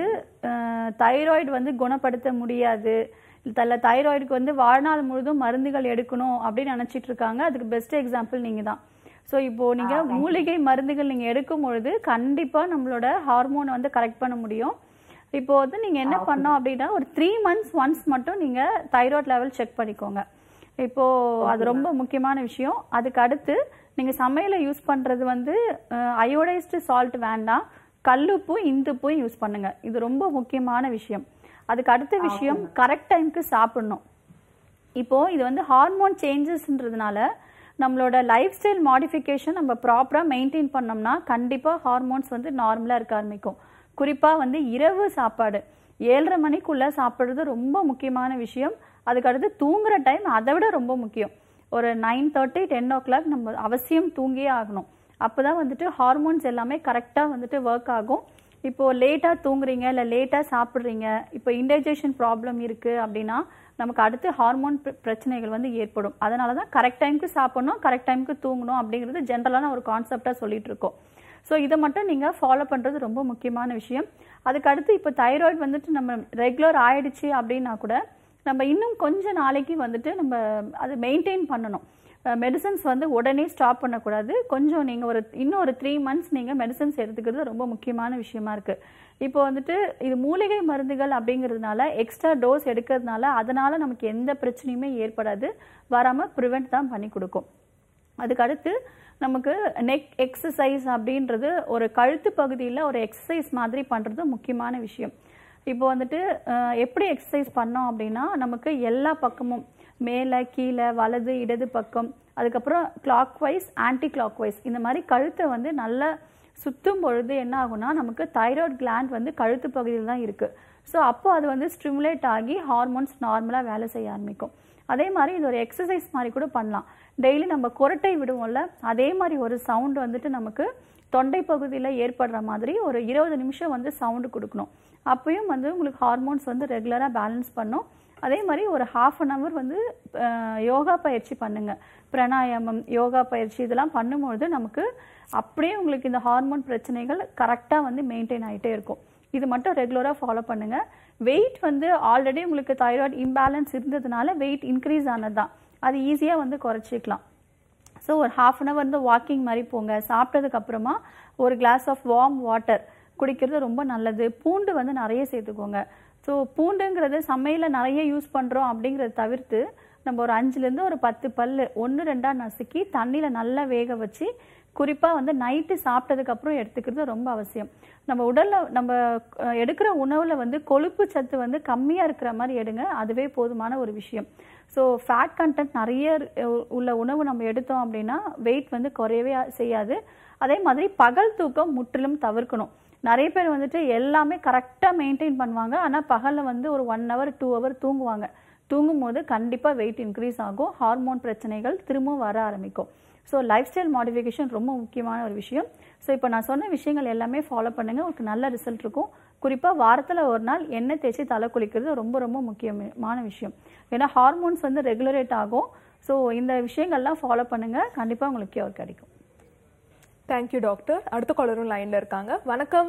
தைராய்டு வந்து குணப்படுத்த முடியாது இல்லை தைராய்டுக்கு வந்து வாழ்நாள் முழுதும் மருந்துகள் எடுக்கணும் அப்படின்னு நினச்சிட்டு இருக்காங்க அதுக்கு பெஸ்ட் எக்ஸாம்பிள் நீங்கள் தான் ஸோ இப்போ நீங்கள் மூலிகை மருந்துகள் நீங்கள் எடுக்கும் பொழுது கண்டிப்பாக நம்மளோட ஹார்மோனை வந்து கரெக்ட் பண்ண முடியும் இப்போ வந்து நீங்கள் என்ன பண்ணோம் அப்படின்னா ஒரு த்ரீ மந்த்ஸ் ஒன்ஸ் மட்டும் நீங்கள் தைராய்டு லெவல் செக் பண்ணிக்கோங்க இப்போ அது ரொம்ப முக்கியமான விஷயம் அதுக்கு அடுத்து நீங்க சமையல யூஸ் பண்றது வந்து அயோடைஸ்டு சால்ட் வேண்டாம் கல்லுப்பும் இந்துப்பும் யூஸ் பண்ணுங்க இது ரொம்ப முக்கியமான விஷயம் அதுக்கு அடுத்த விஷயம் கரெக்ட் டைம்க்கு சாப்பிடணும் இப்போ இது வந்து ஹார்மோன் சேஞ்சஸ்ன்றதுனால நம்மளோட லைஃப் ஸ்டைல் மாடிஃபிகேஷன் நம்ம ப்ராப்பராக மெயின்டைன் பண்ணோம்னா கண்டிப்பாக ஹார்மோன்ஸ் வந்து நார்மலாக இருக்க ஆரம்பிக்கும் குறிப்பாக வந்து இரவு சாப்பாடு ஏழரை மணிக்குள்ளே சாப்பிட்றது ரொம்ப முக்கியமான விஷயம் அதுக்கு அடுத்து தூங்குற டைம் அதை விட ரொம்ப முக்கியம் ஒரு nine thirty ten o'clock நம்ம அவசியம் தூங்கியே ஆகணும் அப்போ தான் வந்துட்டு ஹார்மோன்ஸ் எல்லாமே கரெக்டாக வந்துட்டு ஒர்க் ஆகும் இப்போ லேட்டாக தூங்குறீங்க இல்லை லேட்டாக சாப்பிட்றீங்க இப்போ இன்டைஜஷன் ப்ராப்ளம் இருக்குது அப்படின்னா நமக்கு அடுத்து ஹார்மோன் பிரச்சனைகள் வந்து ஏற்படும் அதனால தான் கரெக்ட் டைமுக்கு சாப்பிடணும் கரெக்ட் டைமுக்கு தூங்கணும் அப்படிங்கிறது ஜென்ரலான ஒரு கான்செப்டாக சொல்லிட்டு இருக்கோம் ஸோ இதை மட்டும் நீங்கள் ஃபாலோ பண்ணுறது ரொம்ப முக்கியமான விஷயம் அதுக்கு அடுத்து இப்போ தைராய்டு வந்துட்டு நம்ம ரெகுலர் ஆயிடுச்சு அப்படின்னா கூட நம்ம இன்னும் கொஞ்ச நாளைக்கு வந்துட்டு நம்ம அதை மெயின்டைன் பண்ணணும் மெடிசன்ஸ் வந்து உடனே ஸ்டாப் பண்ணக்கூடாது கொஞ்சம் நீங்கள் ஒரு இன்னும் ஒரு த்ரீ மந்த்ஸ் நீங்கள் மெடிசன்ஸ் எடுத்துக்கிறது ரொம்ப முக்கியமான விஷயமா இருக்குது இப்போ வந்துட்டு இது மூலிகை மருந்துகள் அப்படிங்கிறதுனால எக்ஸ்ட்ரா டோஸ் எடுக்கிறதுனால அதனால நமக்கு எந்த பிரச்சனையுமே ஏற்படாது வராமல் ப்ரிவெண்ட் தான் பண்ணி கொடுக்கும் அதுக்கு அடுத்து நமக்கு நெக் எக்ஸசைஸ் அப்படின்றது ஒரு கழுத்து பகுதியில் ஒரு எக்ஸசைஸ் மாதிரி பண்ணுறது முக்கியமான விஷயம் இப்போ வந்துட்டு அஹ், எப்படி எக்ஸசைஸ் பண்ணோம் அப்படின்னா நமக்கு எல்லா பக்கமும் மேலே கீழே வலது இடது பக்கம் அதுக்கப்புறம் clockwise anticlockwise இந்த மாதிரி கழுத்தை வந்து நல்லா சுத்தும் பொழுது என்ன ஆகும்னா நமக்கு தைராய்டு கிளாண்ட் வந்து கழுத்து பகுதியில் தான் இருக்குது ஸோ அப்போ அது வந்து ஸ்டிமுலேட் ஆகி ஹார்மோன்ஸ் நார்மலாக வேலை செய்ய ஆரம்பிக்கும் அதே மாதிரி இது ஒரு எக்ஸசைஸ் மாதிரி கூட பண்ணலாம் டெய்லி நம்ம குரட்டை விடுவோம்ல அதே மாதிரி ஒரு சவுண்ட் வந்துட்டு நமக்கு தொண்டை பகுதியில் ஏற்படுற மாதிரி ஒரு இருபது நிமிஷம் வந்து சவுண்டு கொடுக்கணும் அப்பயும் வந்து உங்களுக்கு ஹார்மோன்ஸ் வந்து ரெகுலராக பேலன்ஸ் பண்ணும் அதே மாதிரி ஒரு ஹாஃப் அன் ஹவர் வந்து அஹ், யோகா பயிற்சி பண்ணுங்க பிராணாயாமம் யோகா பயிற்சி இதெல்லாம் பண்ணும்பொழுது நமக்கு அப்படியே உங்களுக்கு இந்த ஹார்மோன் பிரச்சனைகள் கரெக்டாக வந்து மெயின்டைன் ஆகிட்டே இருக்கும் இது மட்டும் ரெகுலராக ஃபாலோ பண்ணுங்க வெயிட் வந்து ஆல்ரெடி உங்களுக்கு தைராய்டு இம்பேலன்ஸ் இருந்ததுனால வெயிட் இன்க்ரீஸ் ஆனது தான் அது ஈஸியாக வந்து குறைச்சிக்கலாம் ஸோ ஒரு ஹாஃப் அன் ஹவர் வந்து வாக்கிங் மாதிரி போங்க சாப்பிட்டதுக்கு அப்புறமா ஒரு கிளாஸ் ஆஃப் வார்ம் வாட்டர் குடிக்கிறது ரொம்ப நல்லது பூண்டு வந்து நிறைய சேர்த்துக்கோங்க ஸோ பூண்டுங்கிறது சமையலில் நிறைய யூஸ் பண்ணுறோம் அப்படிங்கிறத தவிர்த்து நம்ம ஒரு அஞ்சுலேருந்து ஒரு பத்து பல்லு ஒன்று ரெண்டாக நசுக்கி தண்ணியில் நல்லா வேக வச்சு குறிப்பாக வந்து நைட்டு சாப்பிட்டதுக்கப்புறம் எடுத்துக்கிறது ரொம்ப அவசியம் நம்ம உடலில் நம்ம அஹ், எடுக்கிற உணவில் வந்து கொழுப்பு சத்து வந்து கம்மியாக இருக்கிற மாதிரி எடுங்க அதுவே போதுமான ஒரு விஷயம் ஸோ ஃபேட் கண்டென்ட் நிறைய இரு- உள்ள உணவு நம்ம எடுத்தோம் அப்படின்னா வெயிட் வந்து குறையவே செய்யாது அதே மாதிரி பகல் தூக்கம் முற்றிலும் தவிர்க்கணும் நிறைய பேர் வந்துட்டு எல்லாமே கரெக்டாக மெயின்டைன் பண்ணுவாங்க ஆனால் பகலில் வந்து ஒரு ஒன் ஹவர் டூ ஹவர் தூங்குவாங்க தூங்கும்போது கண்டிப்பாக வெயிட் இன்க்ரீஸ் ஆகும் ஹார்மோன் பிரச்சனைகள் திரும்பவும் வர ஆரம்பிக்கும் ஸோ லைஃப் ஸ்டைல் மாடிஃபிகேஷன் ரொம்ப முக்கியமான ஒரு விஷயம் ஸோ இப்போ நான் சொன்ன விஷயங்கள் எல்லாமே ஃபாலோ பண்ணுங்க உங்களுக்கு நல்ல ரிசல்ட் இருக்கும் குறிப்பாக வாரத்தில் ஒரு நாள் எண்ணெய் தேய்ச்சி தலை குளிக்கிறது ரொம்ப ரொம்ப முக்கியமான விஷயம் ஏன்னா ஹார்மோன்ஸ் வந்து ரெகுலரேட் ஆகும் ஸோ இந்த விஷயங்கள்லாம் ஃபாலோ பண்ணுங்க கண்டிப்பாக உங்களுக்கு கியூர் கிடைக்கும் தேங்க்யூ டாக்டர் அடுத்த காலரும் லைன்ல இருக்காங்க வணக்கம்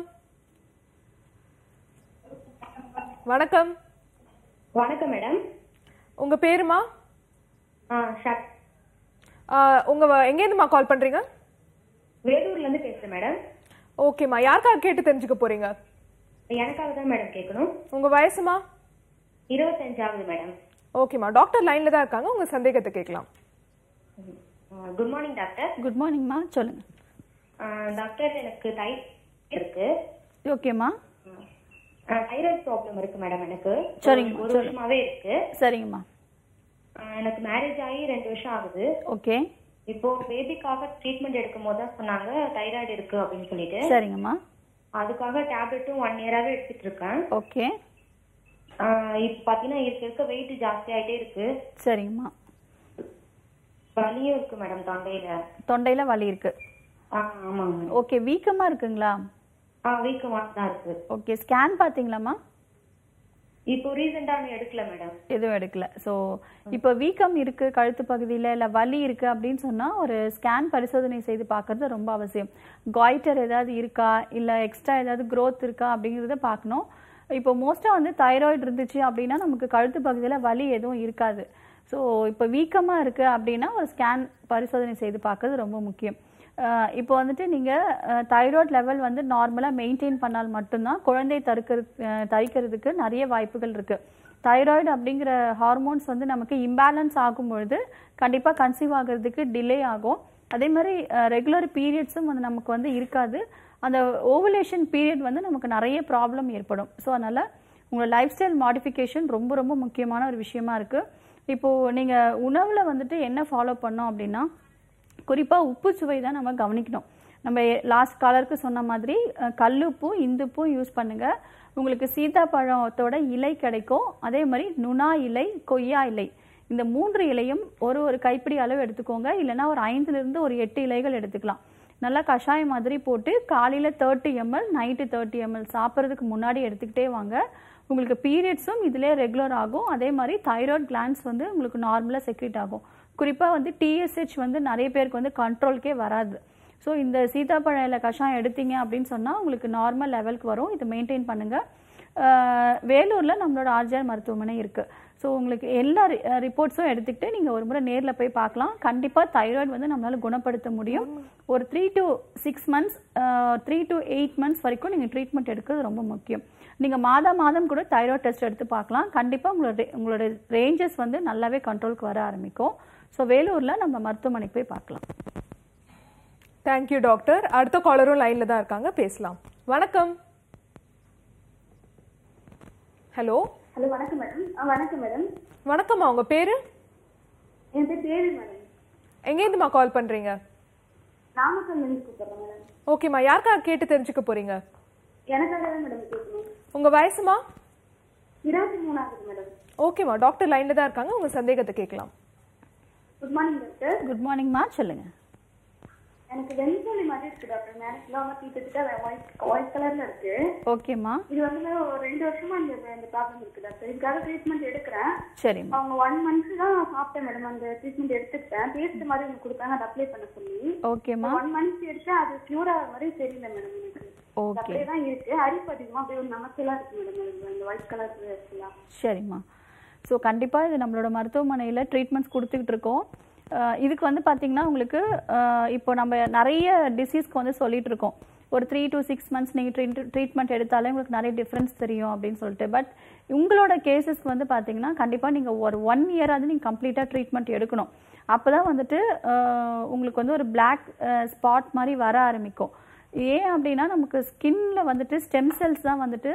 வணக்கம் வணக்கம் மேடம் உங்க பேருமா ஆ ஷக் ஆ, உங்க வ- எங்கேருந்துமா கால் பண்றீங்க வேலூர்ல இருந்து பேசுறேன் மேடம் ஓகேம்மா யாருக்காக கேட்டு தெரிஞ்சுக்க போறீங்க எனக்காக தான் மேடம் கேட்கணும் உங்க வயசுமா இருபத்தஞ்சாவது மேடம் ஓகேம்மா டாக்டர் லைன்ல தான் இருக்காங்க உங்க சந்தேகத்தை கேட்கலாம் குட் மார்னிங் டாக்டர் குட் மார்னிங்மா சொல்லுங்கள் ஆ, டாக்டர் எனக்கு தை இருக்கு ஓகேம்மா தைராய்டு ப்ராப்ளம் இருக்கு மேடம் எனக்கு சரிங்க, ஒரு வருஷமாவே இருக்கு சரிங்கம்மா ஆ, எனக்கு மேரேஜ் ஆகி ரெண்டு வருஷம் ஆகுது ஓகே இப்போ பேபிக்காக ட்ரீட்மெண்ட் எடுக்கும் போது தான் சொன்னாங்க தைராய்டு இருக்கு அப்படின்னு சொல்லிட்டு சரிங்கம்மா அதுக்காக டேப்லெட்டும் ஒன் இயராவே எடுத்துட்டு இருக்கேன் ஓகே ஆ, இப்ப பாத்தீங்கன்னா இருக்க இருக்க வெயிட் ஜாஸ்தி ஆயிட்டே இருக்கு சரிங்கம்மா வலியும் இருக்கு மேடம் தொண்டையில தொண்டையில் வலி இருக்கு ஆ ஆமாங்க மேடம் ஓகே வீக்கமாக இருக்குங்களா ஆ வீக்கமா தான் இருக்கு ஓகே ஸ்கேன் பார்த்தீங்களாம்மா இப்போ ரீசெண்டா எடுக்கல மேடம் எதுவும் எடுக்கல ஸோ இப்போ வீக்கம் இருக்கு கழுத்து பகுதியில் இல்லை வலி இருக்கு அப்படின்னு சொன்னால் ஒரு ஸ்கேன் பரிசோதனை செய்து பார்க்கறது ரொம்ப அவசியம் காய்டர் ஏதாவது இருக்கா இல்லை எக்ஸ்ட்ரா ஏதாவது growth இருக்கா அப்படிங்கிறத பார்க்கணும் இப்போ மோஸ்ட்டாக வந்து தைராய்டு இருந்துச்சு அப்படின்னா நமக்கு கழுத்து பகுதியில் வலி எதுவும் இருக்காது ஸோ இப்போ வீக்கமாக இருக்குது அப்படின்னா ஒரு ஸ்கேன் பரிசோதனை செய்து பார்க்கறது ரொம்ப முக்கியம் அஹ் இப்போ வந்துட்டு நீங்கள் தைராய்டு லெவல் வந்து நார்மலாக மெயின்டைன் பண்ணால் மட்டும்தான் குழந்தை தடுக்கிறது அஹ் தரிக்கிறதுக்கு நிறைய வாய்ப்புகள் இருக்குது தைராய்டு அப்படிங்கிற ஹார்மோன்ஸ் வந்து நமக்கு இம்பேலன்ஸ் ஆகும் பொழுது கண்டிப்பாக கன்சீவ் ஆகிறதுக்கு டிலே ஆகும் அதே மாதிரி ரெகுலர் பீரியட்ஸும் வந்து நமக்கு வந்து இருக்காது அந்த ஓவுலேஷன் பீரியட் வந்து நமக்கு நிறைய ப்ராப்ளம் ஏற்படும் ஸோ அதனால் உங்களோட லைஃப் ஸ்டைல் மாடிஃபிகேஷன் ரொம்ப ரொம்ப முக்கியமான ஒரு விஷயமா இருக்குது இப்போது நீங்கள் உணவில் வந்துட்டு என்ன ஃபாலோ பண்ணோம் அப்படின்னா குறிப்பாக உப்பு சுவை தான் நம்ம கவனிக்கணும் நம்ம லாஸ்ட் காலருக்கு சொன்ன மாதிரி அஹ், கல்லுப்பும் இந்துப்பும் யூஸ் பண்ணுங்க உங்களுக்கு சீதாப்பழத்தோட இலை கிடைக்கும் அதே மாதிரி நுணா இலை கொய்யா இலை இந்த மூன்று இலையும் ஒரு ஒரு கைப்பிடி அளவு எடுத்துக்கோங்க இல்லைன்னா ஒரு ஐந்துலேருந்து ஒரு எட்டு இலைகள் எடுத்துக்கலாம் நல்லா கஷாயம் மாதிரி போட்டு காலையில் thirty ML night thirty ML சாப்பிட்றதுக்கு முன்னாடி எடுத்துக்கிட்டே வாங்க உங்களுக்கு பீரியட்ஸும் இதிலே ரெகுலர் ஆகும் அதே மாதிரி தைராய்டு கிளான்ஸ் வந்து உங்களுக்கு நார்மலாக செக்ரேட் ஆகும் குறிப்பாக வந்து டிஎஸ்ஹெச் வந்து நிறைய பேருக்கு வந்து கண்ட்ரோல்க்கே வராது ஸோ இந்த சீதாப்பழ இலை கஷாயம் எடுத்தீங்க அப்படின்னு சொன்னால் உங்களுக்கு நார்மல் லெவலுக்கு வரும் இதை மெயின்டைன் பண்ணுங்கள் வேலூரில் நம்மளோட ஆர்ஜிஆர் மருத்துவமனை இருக்குது ஸோ உங்களுக்கு எல்லா ரிப்போர்ட்ஸும் எடுத்துக்கிட்டு நீங்கள் ஒரு முறை நேரில் போய் பார்க்கலாம் கண்டிப்பாக தைராய்டு வந்து நம்மளால் குணப்படுத்த முடியும் ஒரு three to six months three to eight months வரைக்கும் நீங்கள் ட்ரீட்மெண்ட் எடுக்கிறது ரொம்ப முக்கியம் நீங்கள் மாதம் மாதம் கூட தைராய்டு டெஸ்ட் எடுத்து பார்க்கலாம் கண்டிப்பாக உங்களோட உங்களோட ரேஞ்சஸ் வந்து நல்லாவே கண்ட்ரோலுக்கு வர ஆரம்பிக்கும் ஸோ வேலூரில் நம்ம மருத்துவமனைக்கு போய் பார்க்கலாம் தேங்க்யூ டாக்டர் அடுத்த காலரும் லைன்ல தான் இருக்காங்க பேசலாம் வணக்கம் ஹலோ ஹலோ வணக்கம் மேடம் ஆ வணக்கம் மேடம் வணக்கம்மா உங்க பேரு என் பேர் தேவி மேடம் எங்கேருந்துமா கால் பண்றீங்க நாமக்கல்லேருந்து கூப்பிட்றேன் மேடம் ஓகேம்மா யாருக்காக கேட்டு தெரிஞ்சுக்க போறீங்க எனக்காக தான் மேடம் கேட்கணும் உங்க வயசுமா இருபத்தி மூணாவது மேடம் ஓகேம்மா டாக்டர் லைன்ல தான் இருக்காங்க உங்க சந்தேகத்தை கேட்கலாம் குட் மார்னிங் டாக்டர் குட் மார்னிங்மா சொல்லுங்கள் எனக்கு வெண்சோலி மாதிரி இருக்கு டாக்டர் மேரேஜ்லாம் வந்து கிட்டத்தட்ட ஒயிட் ஒயிட் கலர்ல இருக்கு ஓகேம்மா இது வந்து ஒரு ரெண்டு வருஷமா இந்த இந்த ப்ராப்ளம் இருக்கு டாக்டர் இதுக்காக ட்ரீட்மெண்ட் எடுக்கிறேன் சரிம்மா அவங்க ஒன் மந்த் தான் சாப்பிட்டேன் மேடம் அந்த ட்ரீட்மெண்ட் எடுத்துக்கிட்டேன் பேஸ்ட் மாதிரி ஒன்று கொடுத்தாங்க அதை அப்ளை பண்ண சொல்லி ஓகேம்மா ஒன் மந்த் எடுத்தேன் அது கியூர் ஆகிற மாதிரி தெரியல மேடம் எனக்கு அது ஓகே அப்படியே தான் இருக்கு அரிப்பு அதிகமா அப்படியே ஒரு நமக்கெல்லாம் இருக்கு மேடம் இந்த ஒயிட் கலர் எல்லாம் சரிம்மா ஸோ கண்டிப்பாக இது நம்மளோட மருத்துவமனையில் ட்ரீட்மெண்ட்ஸ் கொடுத்துக்கிட்டு இருக்கோம் அஹ் இதுக்கு வந்து பார்த்தீங்கன்னா உங்களுக்கு அஹ் இப்போ நம்ம நிறைய டிசீஸ்க்கு வந்து சொல்லிட்டு இருக்கோம் ஒரு த்ரீ to சிக்ஸ் மந்த்ஸ் நீங்கள் ட்ரீட் ட்ரீட்மெண்ட் எடுத்தாலே உங்களுக்கு நிறைய டிஃப்ரென்ஸ் தெரியும் அப்படின்னு சொல்லிட்டு பட் உங்களோட கேசஸ்க்கு வந்து பார்த்தீங்கன்னா கண்டிப்பாக நீங்கள் ஒரு ஒன் இயராவது நீங்கள் கம்ப்ளீட்டாக ட்ரீட்மெண்ட் எடுக்கணும் அப்போ தான் வந்துட்டு அஹ் உங்களுக்கு வந்து ஒரு பிளாக் ஸ்பாட் மாதிரி வர ஆரம்பிக்கும் ஏன் அப்படின்னா நமக்கு ஸ்கின்ல வந்துட்டு ஸ்டெம் செல்ஸ் தான் வந்துட்டு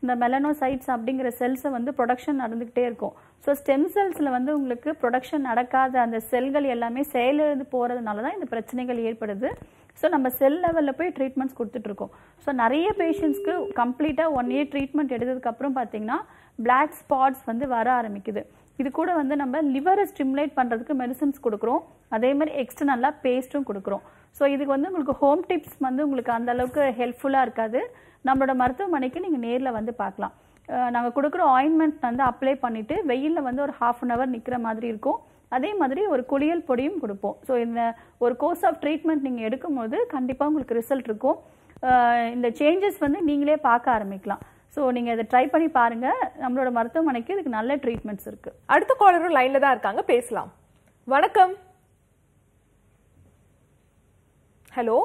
இந்த மெலனோசைட்ஸ் அப்படிங்கிற செல்ஸை வந்து ப்ரொடக்ஷன் நடந்துக்கிட்டே இருக்கும் ஸோ ஸ்டெம் செல்ஸில் வந்து உங்களுக்கு ப்ரொடக்ஷன் நடக்காத அந்த செல்கள் எல்லாமே செயலிழந்து போகிறதுனால தான் இந்த பிரச்சனைகள் ஏற்படுது ஸோ நம்ம செல் லெவலில் போய் ட்ரீட்மெண்ட்ஸ் கொடுத்துட்ருக்கோம் ஸோ நிறைய பேஷண்ட்ஸ்க்கு கம்ப்ளீட்டாக ஒன் இயர் ட்ரீட்மெண்ட் எடுத்ததுக்கப்புறம் பார்த்தீங்கன்னா பிளாக் ஸ்பாட்ஸ் வந்து வர ஆரம்பிக்குது இது கூட வந்து நம்ம லிவரை ஸ்டிமுலேட் பண்ணுறதுக்கு மெடிசன்ஸ் கொடுக்குறோம் அதே மாதிரி எக்ஸ்டர்னலாக பேஸ்ட்டும் கொடுக்குறோம் ஸோ இதுக்கு வந்து உங்களுக்கு ஹோம் டிப்ஸ் வந்து உங்களுக்கு அந்த அளவுக்கு ஹெல்ப்ஃபுல்லாக இருக்காது நம்மளோட மருத்துவமனைக்கு நீங்கள் நேரில் வந்து பார்க்கலாம் நாங்கள் கொடுக்குற ஆயின்மெண்ட் வந்து அப்ளை பண்ணிவிட்டு வெயிலில் வந்து ஒரு ஹாஃப் அன் ஹவர் நிற்கிற மாதிரி இருக்கும் அதே மாதிரி ஒரு குளியல் பொடியும் கொடுப்போம் ஸோ இந்த ஒரு கோர்ஸ் ஆஃப் ட்ரீட்மெண்ட் நீங்கள் எடுக்கும்போது கண்டிப்பாக உங்களுக்கு ரிசல்ட் இருக்கும் அஹ் இந்த சேஞ்சஸ் வந்து நீங்களே பார்க்க ஆரம்பிக்கலாம் ஸோ நீங்கள் இதை ட்ரை பண்ணி பாருங்கள் நம்மளோட மருத்துவமனைக்கு இதுக்கு நல்ல ட்ரீட்மெண்ட்ஸ் இருக்குது அடுத்த காலரும் லைன்ல தான் இருக்காங்க பேசலாம் வணக்கம் ஹலோ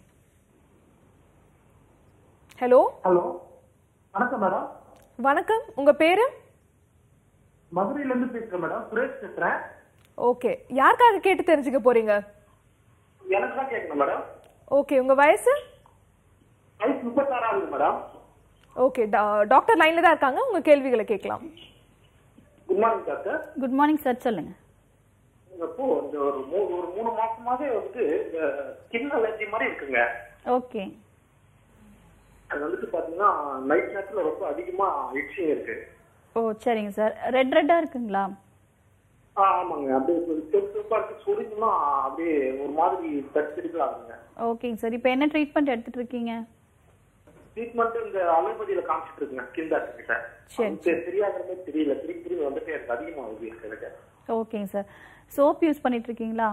ஹலோ ஹலோ வணக்கம் மேடம் வணக்கம் உங்க பேரு மதுரையில இருந்து பேசுறேன் மேடம் சுரேஷ் பேசுறேன் ஓகே யாருக்காக கேட்டு தெரிஞ்சுக்க போறீங்க எனக்கு தான் கேட்கணும் மேடம் ஓகே உங்க வயசு வயசு முப்பத்தாறாவது மேடம் ஓகே டாக்டர் லைன்ல தான் இருக்காங்க உங்க கேள்விகளை கேட்கலாம் good morning doctor good morning sir சொல்லுங்கள் இப்போ இந்த ஒரு மூ ஒரு மூணு மாசமாவே வந்து இந்த ஸ்கின் அலர்ஜி மாதிரி இருக்குங்க ஓகே அது வந்துட்டு பாத்தீங்கன்னா நைட் நேரத்துல ரொம்ப அதிகமா இட்சிங் இருக்கு ஓ சரிங்க சார் ரெட் ரெட்டாக இருக்குங்களா ஆ, ஆமாங்க அப்படியே செப் செப்பா இருக்கு சுருங்கினா அப்படியே ஒரு மாதிரி தடுத்திருக்கு ஆகுங்க ஓகேங்க சார் இப்போ என்ன ட்ரீட்மெண்ட் எடுத்துட்டு இருக்கீங்க ட்ரீட்மெண்ட் இந்த அலோபதியில காமிச்சிட்டு இருக்குங்க ஸ்கின் டாக்டர் கிட்ட சரி, அது சரியாகிற மாதிரி தெரியல திருப்பி திருப்பி வந்துட்டே இருக்கு அதிகமாகுது இருக்கு எனக்கு ஓகேங்க சார் சோப் யூஸ் பண்ணிட்டு இருக்கீங்களா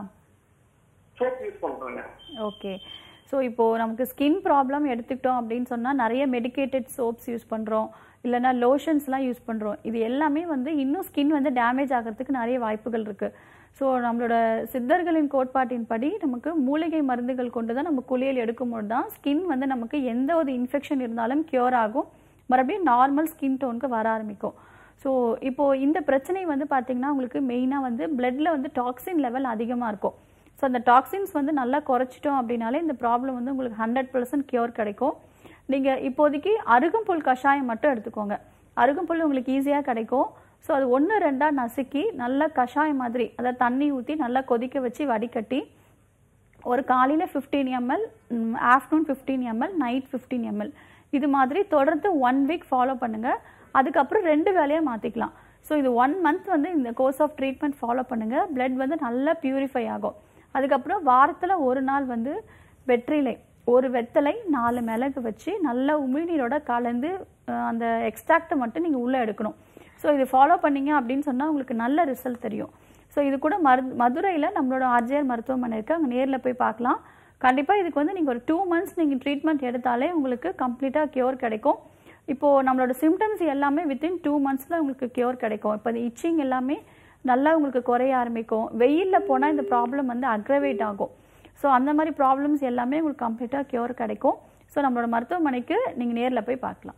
சோப் யூஸ் பண்றேங்க ஓகே ஸோ இப்போது நமக்கு ஸ்கின் ப்ராப்ளம் எடுத்துக்கிட்டோம் அப்படின்னு சொன்னால் நிறைய மெடிக்கேட்டட் சோப்ஸ் யூஸ் பண்ணுறோம் இல்லைனா லோஷன்ஸ்லாம் யூஸ் பண்ணுறோம் இது எல்லாமே வந்து இன்னும் ஸ்கின் வந்து டேமேஜ் ஆகிறதுக்கு நிறைய வாய்ப்புகள் இருக்குது ஸோ நம்மளோட சித்தர்களின் கோட்பாட்டின்படி நமக்கு மூலிகை மருந்துகள் கொண்டு தான் நம்ம குளியல் எடுக்கும்போது தான் ஸ்கின் வந்து நமக்கு எந்த ஒரு இன்ஃபெக்ஷன் இருந்தாலும் க்யூர் ஆகும் மறுபடியும் நார்மல் ஸ்கின் டோனுக்கு வர ஆரம்பிக்கும் ஸோ இப்போது இந்த பிரச்சனை வந்து பார்த்தீங்கன்னா உங்களுக்கு மெயினாக வந்து பிளட்ல வந்து டாக்ஸின் லெவல் அதிகமாக இருக்கும் ஸோ அந்த டாக்ஸின்ஸ் வந்து நல்லா குறைச்சிட்டோம் அப்படின்னாலே இந்த ப்ராப்ளம் வந்து உங்களுக்கு ஹண்ட்ரட் பர்சன்ட் கியூர் கிடைக்கும் நீங்கள் இப்போதைக்கு அருகம்புல் கஷாயம் மட்டும் எடுத்துக்கோங்க அருகம்புல் உங்களுக்கு ஈஸியாக கிடைக்கும் ஸோ அது ஒன்று ரெண்டாக நசுக்கி நல்லா கஷாயம் மாதிரி அதாவது தண்ணி ஊற்றி நல்லா கொதிக்க வச்சு வடிகட்டி ஒரு காலையில் fifteen ML afternoon fifteen ML night fifteen ML இது மாதிரி தொடர்ந்து ஒன் வீக் ஃபாலோ பண்ணுங்கள் அதுக்கப்புறம் ரெண்டு வேலையாக மாற்றிக்கலாம் ஸோ இது ஒன் மந்த் வந்து இந்த கோர்ஸ் ஆஃப் ட்ரீட்மெண்ட் ஃபாலோ பண்ணுங்கள் பிளட் வந்து நல்லா பியூரிஃபை ஆகும் அதுக்கப்புறம் வாரத்தில் ஒரு நாள் வந்து வெற்றிலை ஒரு வெத்தலை நாலு மிளகு வச்சு நல்லா உமிழ்நீரோட கலந்து அஹ், அந்த எக்ஸ்ட்ராக்டை மட்டும் நீங்கள் உள்ளே எடுக்கணும் ஸோ இது ஃபாலோ பண்ணீங்க அப்படின்னு சொன்னால் உங்களுக்கு நல்ல ரிசல்ட் தெரியும் ஸோ இது கூட மரு மதுரையில் நம்மளோட ஆர்ஜிஆர் மருத்துவமனை இருக்குது அங்கே நேரில் போய் பார்க்கலாம் கண்டிப்பாக இதுக்கு வந்து நீங்கள் ஒரு டூ மந்த்ஸ் நீங்கள் ட்ரீட்மெண்ட் எடுத்தாலே உங்களுக்கு கம்ப்ளீட்டாக கியூர் கிடைக்கும் இப்போது நம்மளோட சிம்டம்ஸ் எல்லாமே வித்தின் டூ மந்த்ஸில் உங்களுக்கு கியூர் கிடைக்கும் இப்போ இந்த இச்சிங் எல்லாமே நல்லா உங்களுக்கு குறைய ஆரம்பிக்கும் வெயிலில் போனால் இந்த ப்ராப்ளம் வந்து அக்ரவேட் ஆகும் ஸோ அந்த மாதிரி ப்ராப்ளம்ஸ் எல்லாமே உங்களுக்கு கம்ப்ளீட்டாக கியூர் கிடைக்கும் ஸோ நம்மளோட மருத்துவமனைக்கு நீங்கள் நேரில் போய் பார்க்கலாம்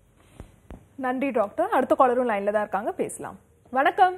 நன்றி டாக்டர் அடுத்த காலரும் லைன்ல தான் இருக்காங்க பேசலாம் வணக்கம்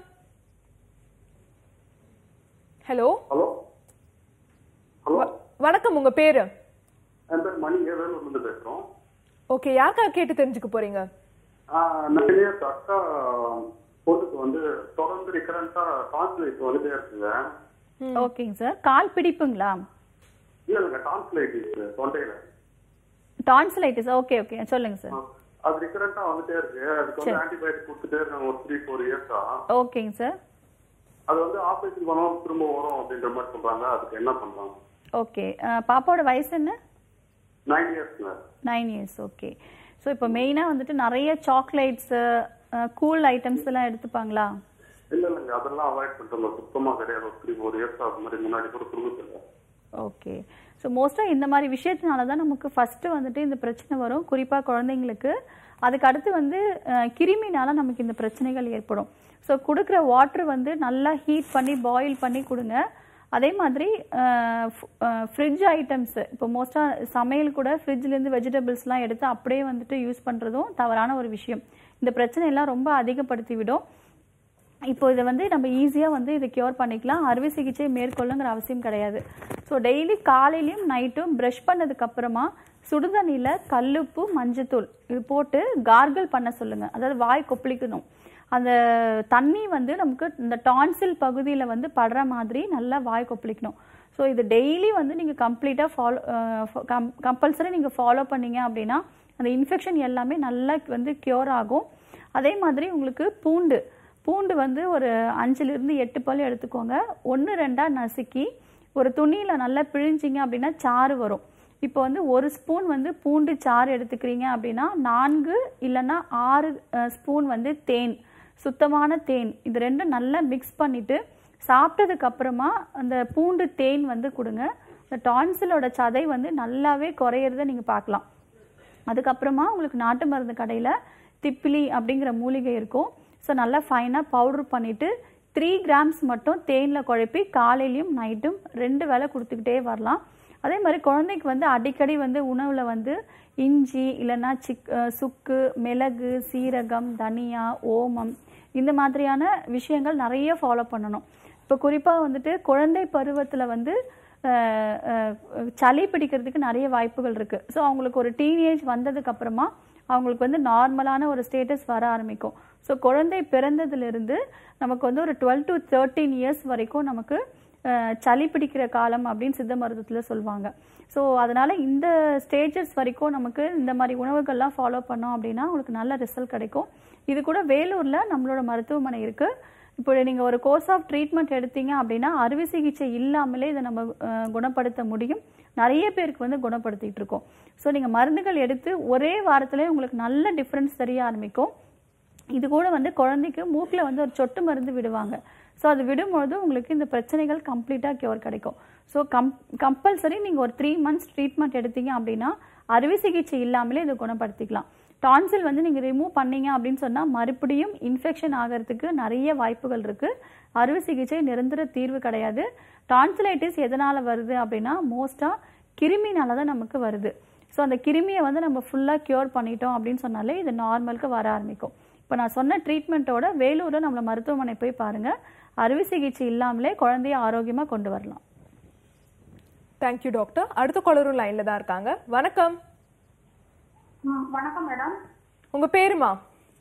ஹலோ ஹலோ ஹலோ வணக்கம் உங்க பேரு என் பேர் மணி வேலூர்ல இருந்து பேசுறோம் ஓகே யாருக்காக கேட்டு தெரிஞ்சுக்க போறீங்க நிறைய அக்கா பொண்ணுக்கு வந்து தொடர்ந்து ரிகரண்டா டான்ஸ்லைட் வந்துட்டே இருக்குங்க ஓகேங்க சார் கால் பிடிப்புங்களா இல்ல இல்லங்க டான்ஸ்லைட்டிஸ் தொண்டையில டான்சிலைட்டிஸ் ஓகே ஓகே சொல்லுங்கள் சார் அது ரிகரண்டா வந்துட்டே இருக்கு அதுக்கு வந்து ஆன்டிபயோட்டிக் கொடுத்துட்டே இருக்காங்க ஒரு த்ரீ ஃபோர் இயர்ஸா ஓகேங்க சார் அது வந்து ஆபரேஷன் பண்ணாலும் திரும்ப வரும் அப்படின்ற மாதிரி சொல்றாங்க அதுக்கு என்ன பண்றாங்க ஓகே பாப்பாவோட வயசு என்ன நைன் இயர்ஸ்ங்க நைன் இயர்ஸ் ஓகே ஸோ இப்போ மெயினாக வந்துட்டு நிறைய சாக்லேட்ஸு கூல் ஐட்டம்ஸ் எல்லாம் எடுத்துப்பாங்களா இல்ல இல்லங்க அதெல்லாம் அவாய்ட் பண்ணிட்டு சுத்தமா கிடையாது ஒரு த்ரீ ஃபோர் இயர்ஸ் அது மாதிரி முன்னாடி கூட குடும்பத்துல ஓகே ஸோ மோஸ்ட்டாக இந்த மாதிரி விஷயத்தினால தான் நமக்கு ஃபஸ்ட்டு வந்துட்டு இந்த பிரச்சனை வரும் குறிப்பாக குழந்தைங்களுக்கு அதுக்கு அடுத்து வந்து அஹ், கிருமினால நமக்கு இந்த பிரச்சனைகள் ஏற்படும் ஸோ கொடுக்குற வாட்டர் வந்து நல்லா ஹீட் பண்ணி பாயில் பண்ணி கொடுங்க அதே மாதிரி ஃப்ரிட்ஜ் ஐட்டம்ஸு இப்போ மோஸ்ட்டாக சமையல் கூட ஃப்ரிட்ஜ்லேருந்து வெஜிடபிள்ஸ்லாம் எடுத்து அப்படியே வந்துட்டு யூஸ் பண்ணுறதும் தவறான ஒரு விஷயம் இந்த பிரச்சனையெல்லாம் ரொம்ப அதிகப்படுத்தி விடும் இப்போ இதை வந்து நம்ம ஈஸியாக வந்து இதை கியூர் பண்ணிக்கலாம் அறுவை சிகிச்சை மேற்கொள்ளுங்கிற அவசியம் கிடையாது ஸோ டெய்லி காலையிலையும் நைட்டும் ப்ரஷ் பண்ணதுக்கு அப்புறமா சுடுதண்ணியில் கல்லுப்பு மஞ்சத்தூள் இது போட்டு கார்கிள் பண்ண சொல்லுங்க அதாவது வாய் கொப்பளிக்கணும் அந்த தண்ணி வந்து நமக்கு இந்த டான்சில் பகுதியில் வந்து படுற மாதிரி நல்லா வாய் கொப்பளிக்கணும் ஸோ இது டெய்லி வந்து நீங்கள் கம்ப்ளீட்டாக ஃபாலோ கம்பல்சரி நீங்கள் ஃபாலோ பண்ணீங்க அப்படின்னா அந்த இன்ஃபெக்ஷன் எல்லாமே நல்லா வந்து க்யூர் ஆகும் அதே மாதிரி உங்களுக்கு பூண்டு பூண்டு வந்து ஒரு அஞ்சுலேருந்து எட்டு பல் எடுத்துக்கோங்க ஒன்று ரெண்டாக நசுக்கி ஒரு துணியில் நல்லா பிழிஞ்சிங்க அப்படின்னா சாறு வரும் இப்போ வந்து ஒரு ஸ்பூன் வந்து பூண்டு சாறு எடுத்துக்கிறீங்க அப்படின்னா நான்கு இல்லைன்னா ஆறு ஸ்பூன் வந்து தேன் சுத்தமான தேன் இது ரெண்டும் நல்லா மிக்ஸ் பண்ணிட்டு சாப்பிட்டதுக்கு அப்புறமா அந்த பூண்டு தேன் வந்து கொடுங்க இந்த டான்சிலோட சதை வந்து நல்லாவே குறையிறத நீங்கள் பார்க்கலாம் அதுக்கப்புறமா உங்களுக்கு நாட்டு மருந்து கடையில் திப்பிலி அப்படிங்கிற மூலிகை இருக்கும் ஸோ நல்லா ஃபைனாக பவுடர் பண்ணிவிட்டு த்ரீ கிராம்ஸ் மட்டும் தேனில் குழப்பி காலையிலையும் நைட்டும் ரெண்டு வேளை கொடுத்துக்கிட்டே வரலாம் அதே மாதிரி குழந்தைக்கு வந்து அடிக்கடி வந்து உணவில் வந்து இஞ்சி இல்லைன்னா சிக் அஹ் சுக்கு மிளகு சீரகம் தனியா ஓமம் இந்த மாதிரியான விஷயங்கள் நிறைய ஃபாலோ பண்ணணும் இப்போ குறிப்பாக வந்துட்டு குழந்தை பருவத்தில் வந்து அஹ், அஹ், சளி பிடிக்கிறதுக்கு நிறைய வாய்ப்புகள் இருக்குது ஸோ அவங்களுக்கு ஒரு டீனேஜ் வந்ததுக்கு அப்புறமா அவங்களுக்கு வந்து நார்மலான ஒரு ஸ்டேட்டஸ் வர ஆரம்பிக்கும் ஸோ குழந்தை பிறந்ததுலேருந்து நமக்கு வந்து ஒரு டுவெல் டு தேர்ட்டீன் இயர்ஸ் வரைக்கும் நமக்கு அஹ், சளி பிடிக்கிற காலம் அப்படின்னு சித்த மருத்துவத்தில் சொல்லுவாங்க ஸோ அதனால இந்த ஸ்டேஜஸ் வரைக்கும் நமக்கு இந்த மாதிரி உணவுகள்லாம் ஃபாலோ பண்ணோம் அப்படின்னா உங்களுக்கு நல்ல ரிசல்ட் கிடைக்கும் இது கூட வேலூரில் நம்மளோட மருத்துவமனை இருக்குது இப்போ நீங்கள் ஒரு கோர்ஸ் ஆஃப் ட்ரீட்மெண்ட் எடுத்தீங்க அப்படின்னா அறுவை சிகிச்சை இல்லாமலே இதை நம்ம அஹ், குணப்படுத்த முடியும் நிறைய பேருக்கு வந்து குணப்படுத்திட்டு இருக்கோம் ஸோ நீங்கள் மருந்துகள் எடுத்து ஒரே வாரத்திலே உங்களுக்கு நல்ல டிஃப்ரென்ஸ் தெரிய ஆரம்பிக்கும் இது கூட வந்து குழந்தைக்கு மூக்கில் வந்து ஒரு சொட்டு மருந்து விடுவாங்க ஸோ அது விடும்பொழுது உங்களுக்கு இந்த பிரச்சனைகள் கம்ப்ளீட்டாக கியூர் கிடைக்கும் ஸோ கம் கம்பல்சரி நீங்கள் ஒரு த்ரீ மந்த்ஸ் ட்ரீட்மெண்ட் எடுத்தீங்க அப்படின்னா அறுவை சிகிச்சை இல்லாமலே இதை குணப்படுத்திக்கலாம் டான்சில் வந்து நீங்கள் ரிமூவ் பண்ணீங்க அப்படின்னு சொன்னால் மறுபடியும் இன்ஃபெக்ஷன் ஆகிறதுக்கு நிறைய வாய்ப்புகள் இருக்குது அறுவை சிகிச்சை நிரந்தர தீர்வு கிடையாது டான்சிலைட்டிஸ் எதனால் வருது அப்படின்னா மோஸ்ட்டாக கிருமினால தான் நமக்கு வருது ஸோ அந்த கிருமியை வந்து நம்ம ஃபுல்லாக க்யூர் பண்ணிட்டோம் அப்படின்னு சொன்னாலே இது நார்மலுக்கு வர ஆரம்பிக்கும் இப்போ நான் சொன்ன ட்ரீட்மெண்ட்டோட வேலூரில் நம்மள மருத்துவமனை போய் பாருங்கள் அறுவை சிகிச்சை இல்லாமலே குழந்தைய ஆரோக்கியமாக கொண்டு வரலாம் தேங்க்யூ டாக்டர் அடுத்த காலரும் லைன்ல தான் இருக்காங்க வணக்கம் ம், வணக்கம் மேடம் உங்க பேருமா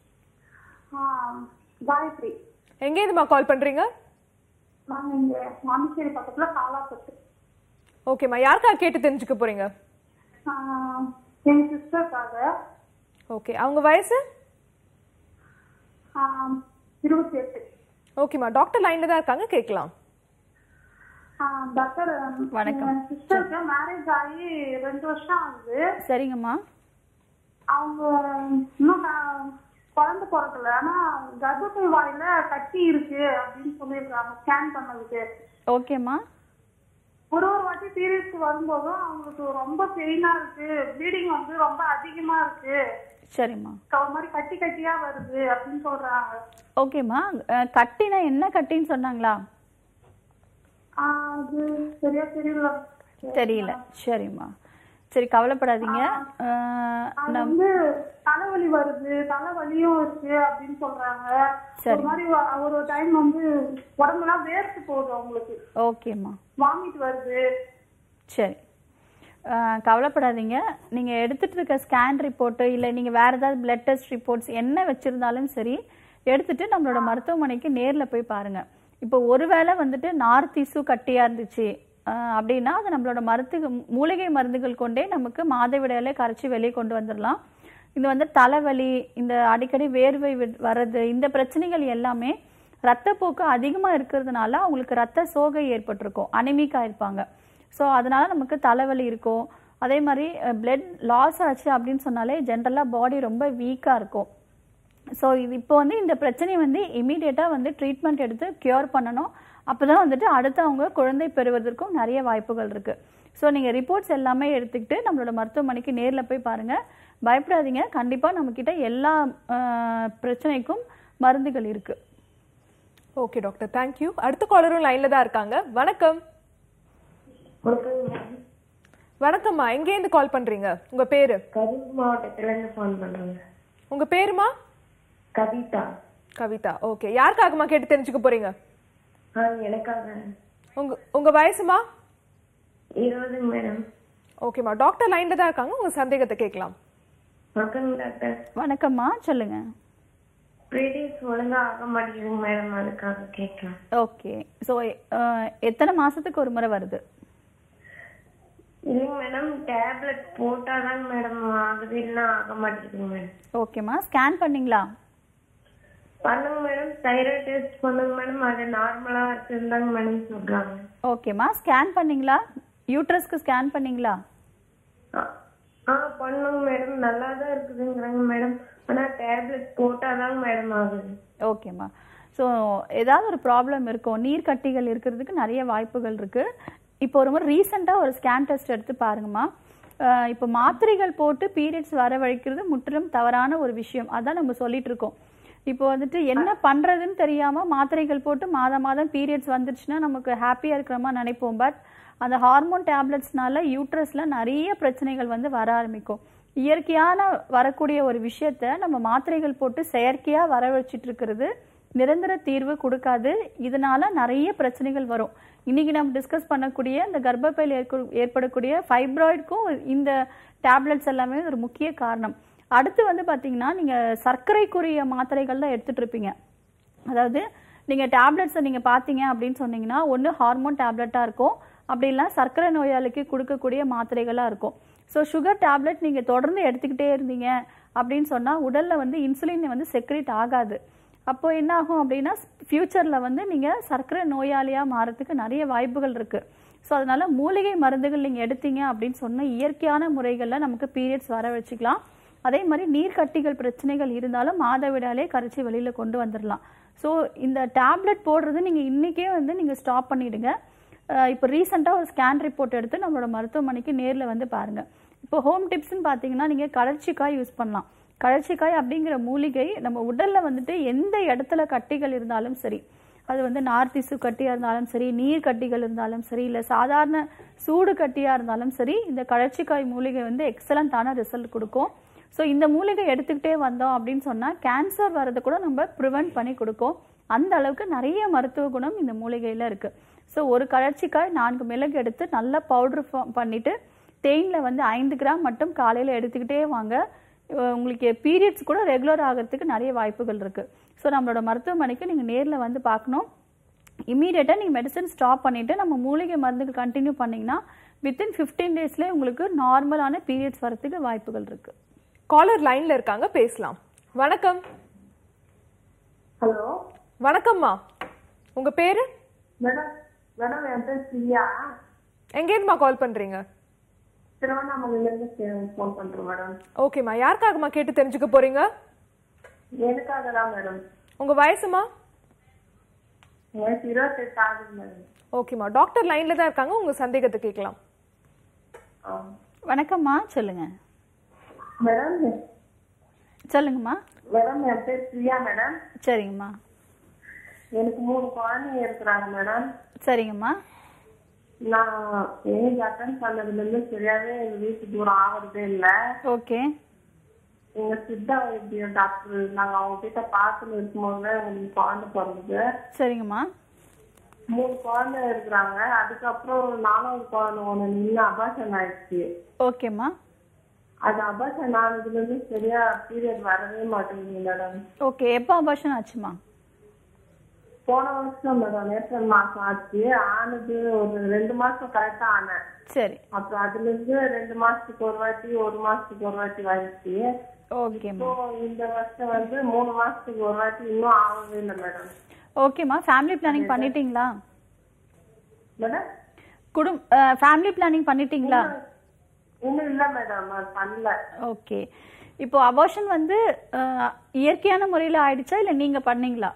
ஆ, காயத்ரி எங்கேருந்துமா கால் பண்றீங்க நாங்க இங்க மாமிச்சேரி பக்கத்துல காலாப்பட்டு ஓகேம்மா யாருக்காக கேட்டு தெரிஞ்சுக்க போறீங்க ஆ, எங்க சிஸ்டருக்காக ஓகே அவங்க வயசு இருபத்தி எட்டு ஓகேம்மா டாக்டர் லைன்ல தான் இருக்காங்க கேட்கலாம் டாக்டர் வணக்கம். சிஸ்டருக்கு மேரேஜ் ஆகி ரெண்டு வருஷம் ஆகுது சரிங்கம்மா அவங்க இன்னும் க- குழந்தை பிறக்கல ஆனா கர்ப்பப்பை வாயில கட்டி இருக்கு அப்படின்னு சொல்லியிருக்காங்க ஸ்கேன் பண்ணதுக்கு ஓகேம்மா ஒரு ஒரு வாட்டி பீரியட்ஸ் வரும்போதும் அவங்களுக்கு ரொம்ப பெயினா இருக்கு ப்ளீடிங் வந்து ரொம்ப அதிகமா இருக்கு சரிம்மா ஒரு மாதிரி கட்டி கட்டியா வருது அப்படின்னு சொல்றாங்க ஓகேம்மா அஹ், கட்டினா என்ன கட்டின்னு சொன்னாங்களா ஆஹ் அது சரியா தெரியல தெரியல சரிம்மா சரி கவலைப்படாதீங்க அஹ், அது நம் வந்து தலைவலி வருது தலைவலியும் இருக்கு அப்படின்னு சொல்றாங்க சரி. ஒரு மாதிரி வ- ஒரு டைம் வந்து உடம்புலாம் வேர்த்து போகுது அவங்களுக்கு ஓகேம்மா வாமிட் வருது சரி அஹ், கவலைப்படாதீங்க நீங்கள் எடுத்துட்டு இருக்க ஸ்கேன் ரிப்போர்ட்டு இல்லை நீங்கள் வேறு ஏதாவது பிளட் டெஸ்ட் ரிப்போர்ட்ஸ் என்ன வச்சுருந்தாலும் சரி எடுத்துட்டு நம்மளோட மருத்துவமனைக்கு நேரில் போய் பாருங்கள் இப்போ ஒருவேளை வந்துட்டு நார்த் இசு கட்டியாக இருந்துச்சு அஹ், அப்படின்னா அது நம்மளோட மருத்துவ மூலிகை மருந்துகள் கொண்டே நமக்கு மாதவிடையிலே கரைச்சி வெளியே கொண்டு வந்துடலாம் இது வந்து தலைவலி இந்த அடிக்கடி வேர்வை வி- வர்றது இந்த பிரச்சனைகள் எல்லாமே ரத்தப்போக்கு அதிகமாக இருக்கிறதுனால அவங்களுக்கு ரத்த சோகை ஏற்பட்டிருக்கும் அனிமிக்கா இருப்பாங்க ஸோ அதனால நமக்கு தலைவலி இருக்கும் அதே மாதிரி பிளட் லாஸ் ஆச்சு அப்படின்னு சொன்னாலே ஜென்ரலாக பாடி ரொம்ப வீக்காக இருக்கும் ஸோ இது இப்போ வந்து இந்த பிரச்சனையை வந்து இமீடியட்டாக வந்து ட்ரீட்மெண்ட் எடுத்து க்யூர் பண்ணணும் அப்போ தான் வந்துட்டு அடுத்து அவங்க குழந்தை பெறுவதற்கும் நிறைய வாய்ப்புகள் இருக்குது ஸோ நீங்கள் ரிப்போர்ட்ஸ் எல்லாமே எடுத்துக்கிட்டு நம்மளோட மருத்துவமனைக்கு நேரில் போய் பாருங்கள் பயப்படாதீங்க கண்டிப்பாக நம்மக்கிட்ட எல்லா அஹ், பிரச்சனைக்கும் மருந்துகள் இருக்குது ஓகே டாக்டர் தேங்க்யூ அடுத்த காலரும் லைன்ல தான் இருக்காங்க வணக்கம் வணக்கம்மா எங்கேருந்து கால் பண்றீங்க உங்க பேரு கரூர் மாவட்டத்துல இருந்து ஃபோன் பண்றேங்க உங்க பேருமா கவிதா கவிதா ஓகே யாருக்காகமா கேட்டு தெரிஞ்சுக்க போறீங்க ஆ எனக்காக உங்க உங்க வயசுமா இருபது மேடம் ஓகேம்மா டாக்டர் லைன்ல தான் இருக்காங்க உங்க சந்தேகத்தை கேட்கலாம் வணக்கம் டாக்டர் வணக்கம்மா சொல்லுங்க பீரியட்ஸ் ஒழுங்கா ஆக மாட்டேங்குதுங்க மேடம் அதுக்காக கேட்கலாம் ஓகே ஸோ எத்தனை மாசத்துக்கு ஒரு முறை வருது இல்லைங்க மேடம் டேப்லெட் போட்டாதாங்க மேடம் ஆகுது இல்லைன்னா ஆக மாட்டேங்குதுங்க மேடம் ஓகேம்மா ஸ்கேன் பண்ணீங்களா பண்ணுங்க மேடம் தைராய்டு டெஸ்ட் பண்ணுங்க மேடம் அது நார்மலா இருக்குதாங்க மேடம் சொல்றாங்க ஓகேம்மா ஸ்கேன் பண்ணீங்களா யூட்ரஸ்க்கு ஸ்கேன் பண்ணீங்களா ஆ- ஆ பண்ணுங்க மேடம் நல்லா தான் இருக்குதுங்கிறாங்க மேடம் ஆனா டேப்லெட் போட்டாதாங்க மேடம் ஆகுது ஓகேம்மா ஸோ ஏதாவது ஒரு ப்ராப்ளம் இருக்கும் நீர் கட்டிகள் இருக்கிறதுக்கு நிறைய வாய்ப்புகள் இருக்கு இப்போ ஒரு முறை ரீசெண்டாக ஒரு ஸ்கேன் டெஸ்ட் எடுத்து பாருங்கம்மா அஹ் இப்போ மாத்திரைகள் போட்டு பீரியட்ஸ் வரவழைக்கிறது முற்றிலும் தவறான ஒரு விஷயம் அதான் நம்ம சொல்லிட்டு இருக்கோம் இப்போ வந்துட்டு என்ன பண்றதுன்னு தெரியாம மாத்திரைகள் போட்டு மாதம் மாதம் பீரியட்ஸ் வந்துருச்சுன்னா நமக்கு ஹாப்பியா இருக்கிற மாதிரி நினைப்போம் பட் அந்த ஹார்மோன் டேப்லெட்ஸ்னால யூட்ரஸ்ல நிறைய பிரச்சனைகள் வந்து வர ஆரம்பிக்கும் இயற்கையான வரக்கூடிய ஒரு விஷயத்த நம்ம மாத்திரைகள் போட்டு செயற்கையா வரவழைச்சிட்டு இருக்கிறது நிரந்தர தீர்வு கொடுக்காது இதனால நிறைய பிரச்சனைகள் வரும் இன்னைக்கு நம்ம டிஸ்கஸ் பண்ணக்கூடிய இந்த கர்ப்பப்பையில் ஏற்க- ஏற்படக்கூடிய ஃபைப்ராய்டுக்கும் இந்த டேப்லெட்ஸ் எல்லாமே ஒரு முக்கிய காரணம் அடுத்து வந்து பாத்தீங்கன்னா நீங்க சர்க்கரைக்குரிய மாத்திரைகள் தான் எடுத்துட்டு இருப்பீங்க அதாவது நீங்க டேப்லெட்ஸை நீங்க பாத்தீங்க அப்படின்னு சொன்னீங்கன்னா ஒன்று ஹார்மோன் டேப்லெட்டா இருக்கும் அப்படி இல்லைன்னா சர்க்கரை நோயாளிக்கு கொடுக்கக்கூடிய மாத்திரைகளா இருக்கும் ஸோ சுகர் டேப்லெட் நீங்க தொடர்ந்து எடுத்துக்கிட்டே இருந்தீங்க அப்படின்னு சொன்னா உடல்ல வந்து இன்சுலின் வந்து செக்ரேட் ஆகாது அப்போ என்ன ஆகும் அப்படின்னா ஃபியூச்சர்ல வந்து நீங்க சர்க்கரை நோயாளியா மாறதுக்கு நிறைய வாய்ப்புகள் இருக்கு ஸோ அதனால மூலிகை மருந்துகள் நீங்க எடுத்தீங்க அப்படின்னு சொன்னா இயற்கையான முறைகள்ல நமக்கு பீரியட்ஸ் வர வச்சுக்கலாம் அதே மாதிரி நீர்க்கட்டிகள் பிரச்சனைகள் இருந்தாலும் மாதவிடாலே கரைச்சி வெளியில கொண்டு வந்துடலாம் ஸோ இந்த டேப்லெட் போடுறது நீங்க இன்னைக்கே வந்து நீங்க ஸ்டாப் பண்ணிடுங்க அஹ் இப்போ ரீசெண்டாக ஒரு ஸ்கேன் ரிப்போர்ட் எடுத்து நம்மளோட மருத்துவமனைக்கு நேரில் வந்து பாருங்க இப்போ ஹோம் டிப்ஸ்னு பார்த்தீங்கன்னா நீங்கள் கழற்சிக்காய் யூஸ் பண்ணலாம் கழற்சிக்காய் அப்படிங்கிற மூலிகை நம்ம உடல்ல வந்துட்டு எந்த இடத்துல கட்டிகள் இருந்தாலும் சரி அது வந்து நார் திசு கட்டியாக இருந்தாலும் சரி நீர் கட்டிகள் இருந்தாலும் சரி இல்லை சாதாரண சூடு கட்டியாக இருந்தாலும் சரி இந்த கழற்சிக்காய் மூலிகை வந்து எக்ஸலண்ட்டான ரிசல்ட் கொடுக்கும் ஸோ இந்த மூலிகை எடுத்துக்கிட்டே வந்தோம் அப்படின்னு சொன்னால் கேன்சர் வரதை கூட நம்ம ப்ரிவென்ட் பண்ணி கொடுக்கும் அந்த அளவுக்கு நிறைய மருத்துவ குணம் இந்த மூலிகையில் இருக்கு ஸோ ஒரு கழற்சிக்காய் நான்கு மிளகு எடுத்து நல்லா பவுடர் பண்ணிட்டு தேனில் வந்து ஐந்து கிராம் மட்டும் காலையில் எடுத்துக்கிட்டே வாங்க அஹ் உங்களுக்கு பீரியட்ஸ் கூட ரெகுலர் ஆகிறதுக்கு நிறைய வாய்ப்புகள் இருக்கு ஸோ நம்மளோட மருத்துவமனைக்கு நீங்கள் நேரில் வந்து பார்க்கணும் இமீடியட்டாக நீங்கள் மெடிசன் ஸ்டாப் பண்ணிட்டு நம்ம மூலிகை மருந்துகள் கண்டினியூ பண்ணீங்கன்னா வித்தின் ஃபிஃப்டீன் டேஸ்லேயே உங்களுக்கு நார்மலான பீரியட்ஸ் வரதுக்கு வாய்ப்புகள் இருக்கு காலர் லைன்ல இருக்காங்க பேசலாம் வணக்கம் ஹலோ வணக்கம்மா உங்க பேரு மேடம் மேடம் என் பேர் பிரியா எங்கேருந்துமா கால் பண்றீங்க திருவண்ணாமலையில இருந்து ஃபோன் பண்றேன் மேடம் ஓகேம்மா யாருக்காகம்மா கேட்டு தெரிஞ்சுக்க போறீங்க எனக்காக தான் மேடம் உங்க வயசுமா வயசு இருபத்தெட்டு ஆகுது மேடம் ஓகேம்மா டாக்டர் லைன்ல தான் இருக்காங்க உங்க சந்தேகத்தை கேட்கலாம் ஆ. வணக்கம்மா சொல்லுங்க மேடம் சொல்லுங்கம்மா மேடம் என் பேர் பிரியா மேடம் சரிங்கம்மா எனக்கு மூணு குழந்தைங்க இருக்கிறாங்க மேடம் சரிங்கம்மா நான் ஏஜ் அட்டன் பண்ணதுல இருந்து சரியாவே எங்க வீட்டு தூரம் ஆகுறதே இல்ல ஓகே எங்க சித்தா வைத்திய டாக்டர் நாங்க அவங்க கிட்ட பார்த்துன்னு இருக்கும்போது எங்களுக்கு குழந்தை பிறந்தது சரிங்கம்மா மூணு குழந்தை இருக்கிறாங்க அதுக்கப்புறம் நாலாவது குழந்தை ஒண்ணு நின்று அபாஷன் ஆயிடுச்சு ஓகேம்மா அது அபாஷன் ஆனதுல இருந்து சரியா பீரியட் வரவே மாட்டேங்குது மேடம் ஓகே எப்போ அபாஷன் ஆச்சுமா போன வருஷம் மேடம் ஏப்ரல் மாசம் ஆச்சு ஆனது ஒரு ரெண்டு மாசம் கரெக்டா ஆனேன் சரி அப்புறம் அதுல இருந்து ரெண்டு மாசத்துக்கு ஒரு வாட்டி ஒரு மாசத்துக்கு ஒரு வாட்டி வந்துச்சு ஓகேம்மா இப்போ இந்த வருஷம் வந்து மூணு மாசத்துக்கு ஒரு வாட்டி இன்னும் ஆகவே இல்லை மேடம் ஓகேம்மா ஃபேமிலி பிளானிங் பண்ணிட்டீங்களா மேடம் குடும் ஃபேமிலி பிளானிங் பண்ணிட்டீங்களா இன்னும் இல்ல மேடம் அது பண்ணல ஓகே இப்போ அபார்ஷன் வந்து அஹ், இயற்கையான முறையில் ஆயிடுச்சா இல்லை நீங்க பண்ணீங்களா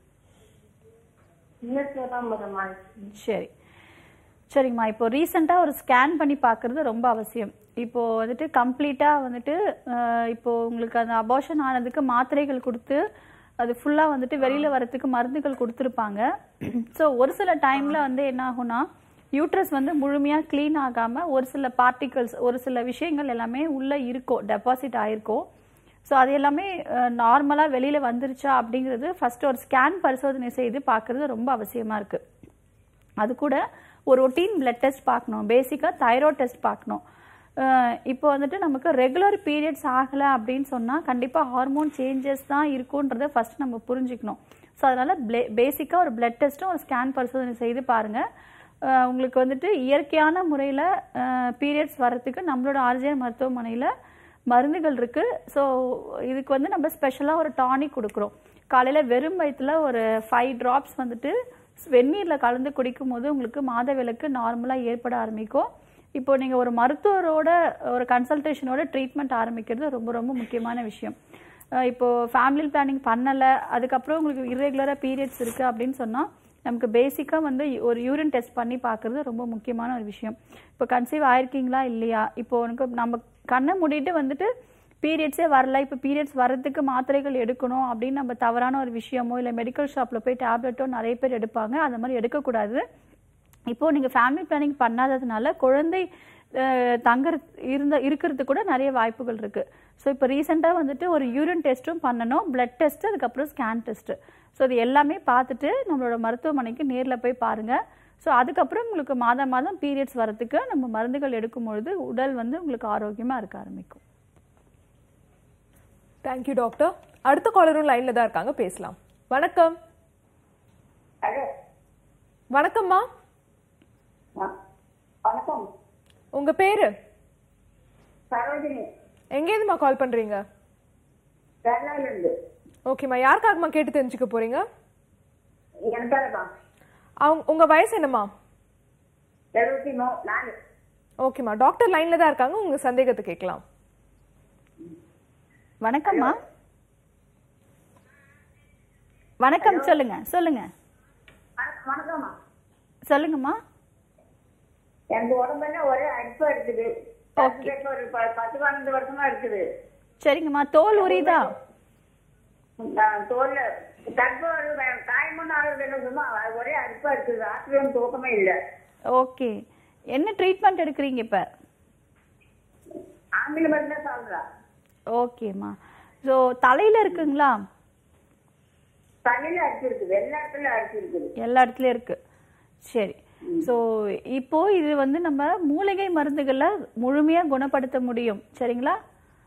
இயற்கையா தான் மேடம் ஆயிடுச்சு சரி சரிங்கம்மா இப்போ ரீசெண்டாக ஒரு ஸ்கேன் பண்ணி பார்க்கறது ரொம்ப அவசியம் இப்போ வந்துட்டு கம்ப்ளீட்டாக வந்துட்டு அஹ், இப்போ உங்களுக்கு அந்த அபார்ஷன் ஆனதுக்கு மாத்திரைகள் கொடுத்து அது ஃபுல்லாக வந்துட்டு வெளியில் வரத்துக்கு மருந்துகள் கொடுத்துருப்பாங்க ஸோ ஒரு சில டைமில் வந்து என்ன ஆகும்னா யூட்ரஸ் வந்து முழுமையாக க்ளீன் ஆகாமல் ஒரு சில பார்ட்டிகல்ஸ் ஒரு சில விஷயங்கள் எல்லாமே உள்ளே இருக்கும் டெபாசிட் ஆயிருக்கும் ஸோ அது எல்லாமே நார்மலாக வெளியில் வந்துருச்சா அப்படிங்கிறது ஃபர்ஸ்ட் ஒரு ஸ்கேன் பரிசோதனை செய்து பார்க்கறது ரொம்ப அவசியமாக இருக்குது அது கூட ஒரு ரொட்டீன் பிளட் டெஸ்ட் பார்க்கணும் பேசிக்காக தைராய்ட் டெஸ்ட் பார்க்கணும் அஹ் இப்போ வந்துட்டு நமக்கு ரெகுலர் பீரியட்ஸ் ஆகலை அப்படின்னு சொன்னால் கண்டிப்பாக ஹார்மோன் சேஞ்சஸ் தான் இருக்குன்றதை ஃபர்ஸ்ட் நம்ம புரிஞ்சுக்கணும் ஸோ அதனால் ப்ளே பேசிக்காக ஒரு பிளட் டெஸ்ட்டும் ஒரு ஸ்கேன் பரிசோதனை செய்து பாருங்கள் அஹ் உங்களுக்கு வந்துட்டு இயற்கையான முறையில் பீரியட்ஸ் வர்றதுக்கு நம்மளோட ஆர்ஜிஎன் மருத்துவமனையில் மருந்துகள் இருக்குது ஸோ இதுக்கு வந்து நம்ம ஸ்பெஷலாக ஒரு டானிக் கொடுக்குறோம் காலையில் வெறும் வயிற்றுல ஒரு ஃபைவ் ட்ராப்ஸ் வந்துட்டு வெந்நீரில் கலந்து குடிக்கும் போது உங்களுக்கு மாதவிலக்கு நார்மலாக ஏற்பட ஆரம்பிக்கும் இப்போ நீங்கள் ஒரு மருத்துவரோட ஒரு கன்சல்டேஷனோட ட்ரீட்மெண்ட் ஆரம்பிக்கிறது ரொம்ப ரொம்ப முக்கியமான விஷயம் அஹ் இப்போ ஃபேமிலி பிளானிங் பண்ணலை அதுக்கப்புறம் உங்களுக்கு இரெகுலராக பீரியட்ஸ் இருக்குது அப்படின்னு சொன்னால் நமக்கு பேசிக்காக வந்து ஒரு யூரின் டெஸ்ட் பண்ணி பார்க்குறது ரொம்ப முக்கியமான ஒரு விஷயம் இப்போ கன்சீவ் ஆயிருக்கீங்களா இல்லையா இப்போ உனக்கு நம்ம கண்ணை மூடிட்டு வந்துட்டு பீரியட்ஸே வரல இப்போ பீரியட்ஸ் வர்றதுக்கு மாத்திரைகள் எடுக்கணும் அப்படின்னு நம்ம தவறான ஒரு விஷயமோ இல்லை மெடிக்கல் ஷாப்பில் போய் டேப்லெட்டோ நிறைய பேர் எடுப்பாங்க அந்த மாதிரி எடுக்கக்கூடாது இப்போ நீங்க ஃபேமிலி பிளானிங் பண்ணாததுனால குழந்தை அஹ், தங்கற இருந்த இருக்கிறது கூட நிறைய வாய்ப்புகள் இருக்கு ஸோ இப்போ ரீசெண்டாக வந்துட்டு ஒரு யூரின் டெஸ்ட்டும் பண்ணணும் பிளட் டெஸ்ட் அதுக்கப்புறம் ஸ்கேன் டெஸ்ட் ஸோ இது எல்லாமே பார்த்துட்டு நம்மளோட மருத்துவமனைக்கு நேரில் போய் பாருங்க ஸோ அதுக்கப்புறம் உங்களுக்கு மாதம் மாதம் பீரியட்ஸ் வரதுக்கு நம்ம மருந்துகள் எடுக்கும் பொழுது உடல் வந்து உங்களுக்கு ஆரோக்கியமா இருக்க ஆரம்பிக்கும் தேங்க்யூ டாக்டர் அடுத்த காலரும் லைன்ல தான் இருக்காங்க பேசலாம் வணக்கம் வணக்கம்மா வணக்கம் உங்க பேரு சரோஜினி எங்கேருந்துமா கால் பண்றீங்க கேரளால இருந்து ஓகேம்மா யாருக்காகம்மா கேட்டு தெரிஞ்சுக்க போறீங்க எனக்காக தான் அவங்க உங்க வயசு என்னம்மா எழுபத்தி மூ நாலு ஓகேம்மா டாக்டர் லைன்ல தான் இருக்காங்க உங்க சந்தேகத்தை கேட்கலாம் வணக்கம்மா வணக்கம் சொல்லுங்க சொல்லுங்க வணக்கம் வணக்கம்மா சொல்லுங்கம்மா எனக்கு உடம்பெல்லாம் ஒரே அடிப்பா இருக்குது Okay. ஒரு ப- பத்து பன்னெண்டு வருஷமா இருக்குது சரிங்கம்மா தோல் உரியுதா நான் தோல்ல கர்ப்பம் காயமுன்னு ஆகுது சும்மா அது ஒரே அடிப்பா இருக்குது ராத்திரியும் தூக்கமே இல்லை ஓகே என்ன ட்ரீட்மெண்ட் எடுக்கிறீங்க இப்போ ஆங்கில மருந்து தான் சாப்பிட்றா ஓகேம்மா ஸோ தலையில் இருக்குங்களா தலையில அடிச்சிருக்குது எல்லா இடத்துல அடிச்சிருக்குது எல்லா இடத்துலயும் இருக்கு சரி ஸோ இப்போ இது வந்து நம்ம மூலிகை மருந்துகளை முழுமையா குணப்படுத்த முடியும் சரிங்களா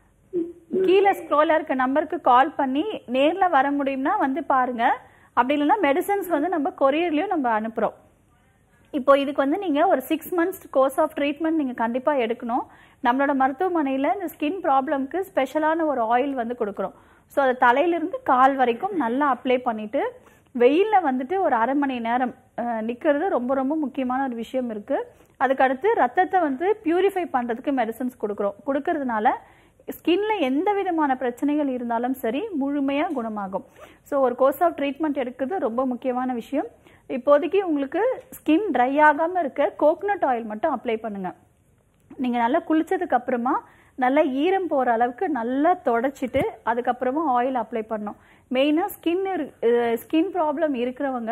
கீழே ஸ்க்ரோல இருக்க நம்பருக்கு கால் பண்ணி நேர்ல வர முடியும்னா வந்து பாருங்க அப்படி இல்லைன்னா மெடிசன்ஸ் வந்து நம்ம கொரியர்லயும் நம்ம அனுப்புறோம் இப்போ இதுக்கு வந்து நீங்க ஒரு six months course of treatment நீங்க கண்டிப்பா எடுக்கணும் நம்மளோட மருத்துவமனையில இந்த ஸ்கின் ப்ராப்ளம்க்கு ஸ்பெஷலான ஒரு ஆயில் வந்து கொடுக்குறோம் ஸோ அது தலையிலிருந்து கால் வரைக்கும் நல்லா அப்ளை பண்ணிட்டு வெயில்ல வந்துட்டு ஒரு அரை மணி நேரம் அஹ், நிக்கிறது ரொம்ப ரொம்ப முக்கியமான ஒரு விஷயம் இருக்கு அதுக்கு அடுத்து ரத்தத்தை வந்து பியூரிஃபை பண்றதுக்கு மெடிசன்ஸ் கொடுக்குறோம் கொடுக்கறதுனால ஸ்கின்ல எந்த விதமான பிரச்சனைகள் இருந்தாலும் சரி முழுமையா குணமாகும் ஸோ ஒரு கோர்ஸ் ஆஃப் ட்ரீட்மெண்ட் எடுக்கிறது ரொம்ப முக்கியமான விஷயம் இப்போதைக்கு உங்களுக்கு ஸ்கின் ட்ரை ஆகாம இருக்க கோகனட் ஆயில் மட்டும் அப்ளை பண்ணுங்க நீங்க நல்லா குளிச்சதுக்கு அப்புறமா நல்லா ஈரம் போற அளவுக்கு நல்லா தொடச்சிட்டு அதுக்கப்புறமா ஆயில் அப்ளை பண்ணணும் மெயினா ஸ்கின் ஸ்கின் ப்ராப்ளம் இருக்கிறவங்க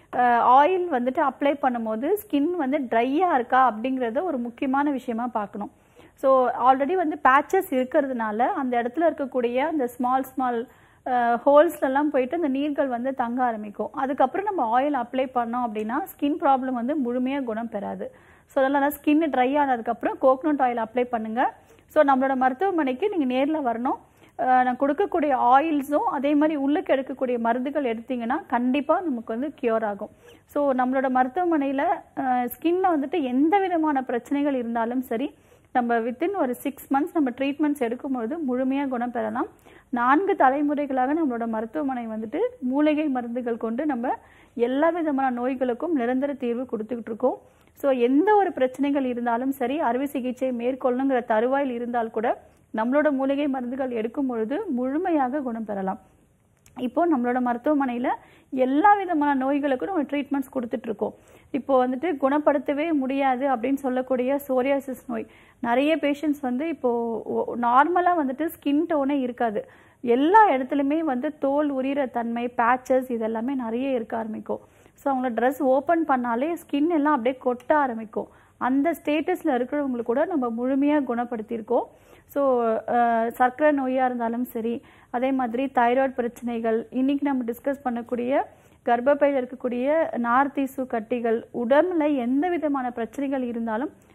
ஆயில் வந்துட்டு அப்ளை பண்ணும்போது ஸ்கின் வந்து ட்ரையா இருக்கா அப்படிங்கறத ஒரு முக்கியமான விஷயமா பார்க்கணும் ஸோ ஆல்ரெடி வந்து பேச்சஸ் இருக்கிறதுனால அந்த இடத்துல இருக்கக்கூடிய அந்த ஸ்மால் ஸ்மால் ஹோல்ஸ்லலாம் போயிட்டு அந்த நீர்கள் வந்து தங்க ஆரம்பிக்கும் அதுக்கப்புறம் நம்ம ஆயில் அப்ளை பண்ணோம் அப்படின்னா ஸ்கின் ப்ராப்ளம் வந்து முழுமையாக குணம் பெறாது ஸோ அதெல்லாம் ஸ்கின் ட்ரை ஆனதுக்கப்புறம் கோகனட் ஆயில் அப்ளை பண்ணுங்க ஸோ நம்மளோட மருத்துவமனைக்கு நீங்கள் நேரில் வரணும் அஹ் நான் கொடுக்கக்கூடிய ஆயில்ஸும் அதே மாதிரி உள்ளுக்கு எடுக்கக்கூடிய மருந்துகள் எடுத்தீங்கன்னா கண்டிப்பாக நமக்கு வந்து கியூர் ஆகும் ஸோ நம்மளோட மருத்துவமனையில் ஸ்கின்ல வந்துட்டு எந்த விதமான பிரச்சனைகள் இருந்தாலும் சரி நம்ம வித்தின் ஒரு சிக்ஸ் மந்த்ஸ் நம்ம ட்ரீட்மெண்ட்ஸ் எடுக்கும்பொழுது முழுமையாக குணம் பெறலாம் நான்கு தலைமுறைகளாக நம்மளோட மருத்துவமனை வந்துட்டு மூலிகை மருந்துகள் கொண்டு நம்ம எல்லா விதமான நோய்களுக்கும் நிரந்தர தீர்வு கொடுத்துக்கிட்டு இருக்கோம் ஸோ எந்த ஒரு பிரச்சனைகள் இருந்தாலும் சரி அறுவை சிகிச்சை மேற்கொள்ளணுங்கிற தருவாயில் இருந்தால் கூட நம்மளோட மூலிகை மருந்துகள் எடுக்கும் பொழுது முழுமையாக குணம் பெறலாம் இப்போ நம்மளோட மருத்துவமனையில எல்லா விதமான நோய்களுக்கும் நம்ம ட்ரீட்மெண்ட்ஸ் கொடுத்துட்டு இருக்கோம் இப்போ வந்துட்டு குணப்படுத்தவே முடியாது அப்படின்னு சொல்லக்கூடிய சோரியாசிஸ் நோய் நிறைய பேஷண்ட்ஸ் வந்து இப்போ நார்மலா வந்துட்டு ஸ்கின் டோனே இருக்காது எல்லா இடத்துலையுமே வந்து தோல் உரிகிற தன்மை பேச்சஸ் இதெல்லாமே நிறைய இருக்க ஆரம்பிக்கும் ஸோ அவங்கள ட்ரெஸ் ஓப்பன் பண்ணாலே ஸ்கின் எல்லாம் அப்படியே கொட்ட ஆரம்பிக்கும் அந்த ஸ்டேட்டஸில் இருக்கிறவங்களுக்கு கூட நம்ம முழுமையாக குணப்படுத்தியிருக்கோம் ஸோ சர்க்கரை நோயாக இருந்தாலும் சரி அதே மாதிரி தைராய்டு பிரச்சனைகள் இன்னைக்கு நம்ம டிஸ்கஸ் பண்ணக்கூடிய கர்ப்பப்பையில் இருக்கக்கூடிய நார்த்தீசு கட்டிகள் உடம்புல எந்த விதமான பிரச்சனைகள் இருந்தாலும்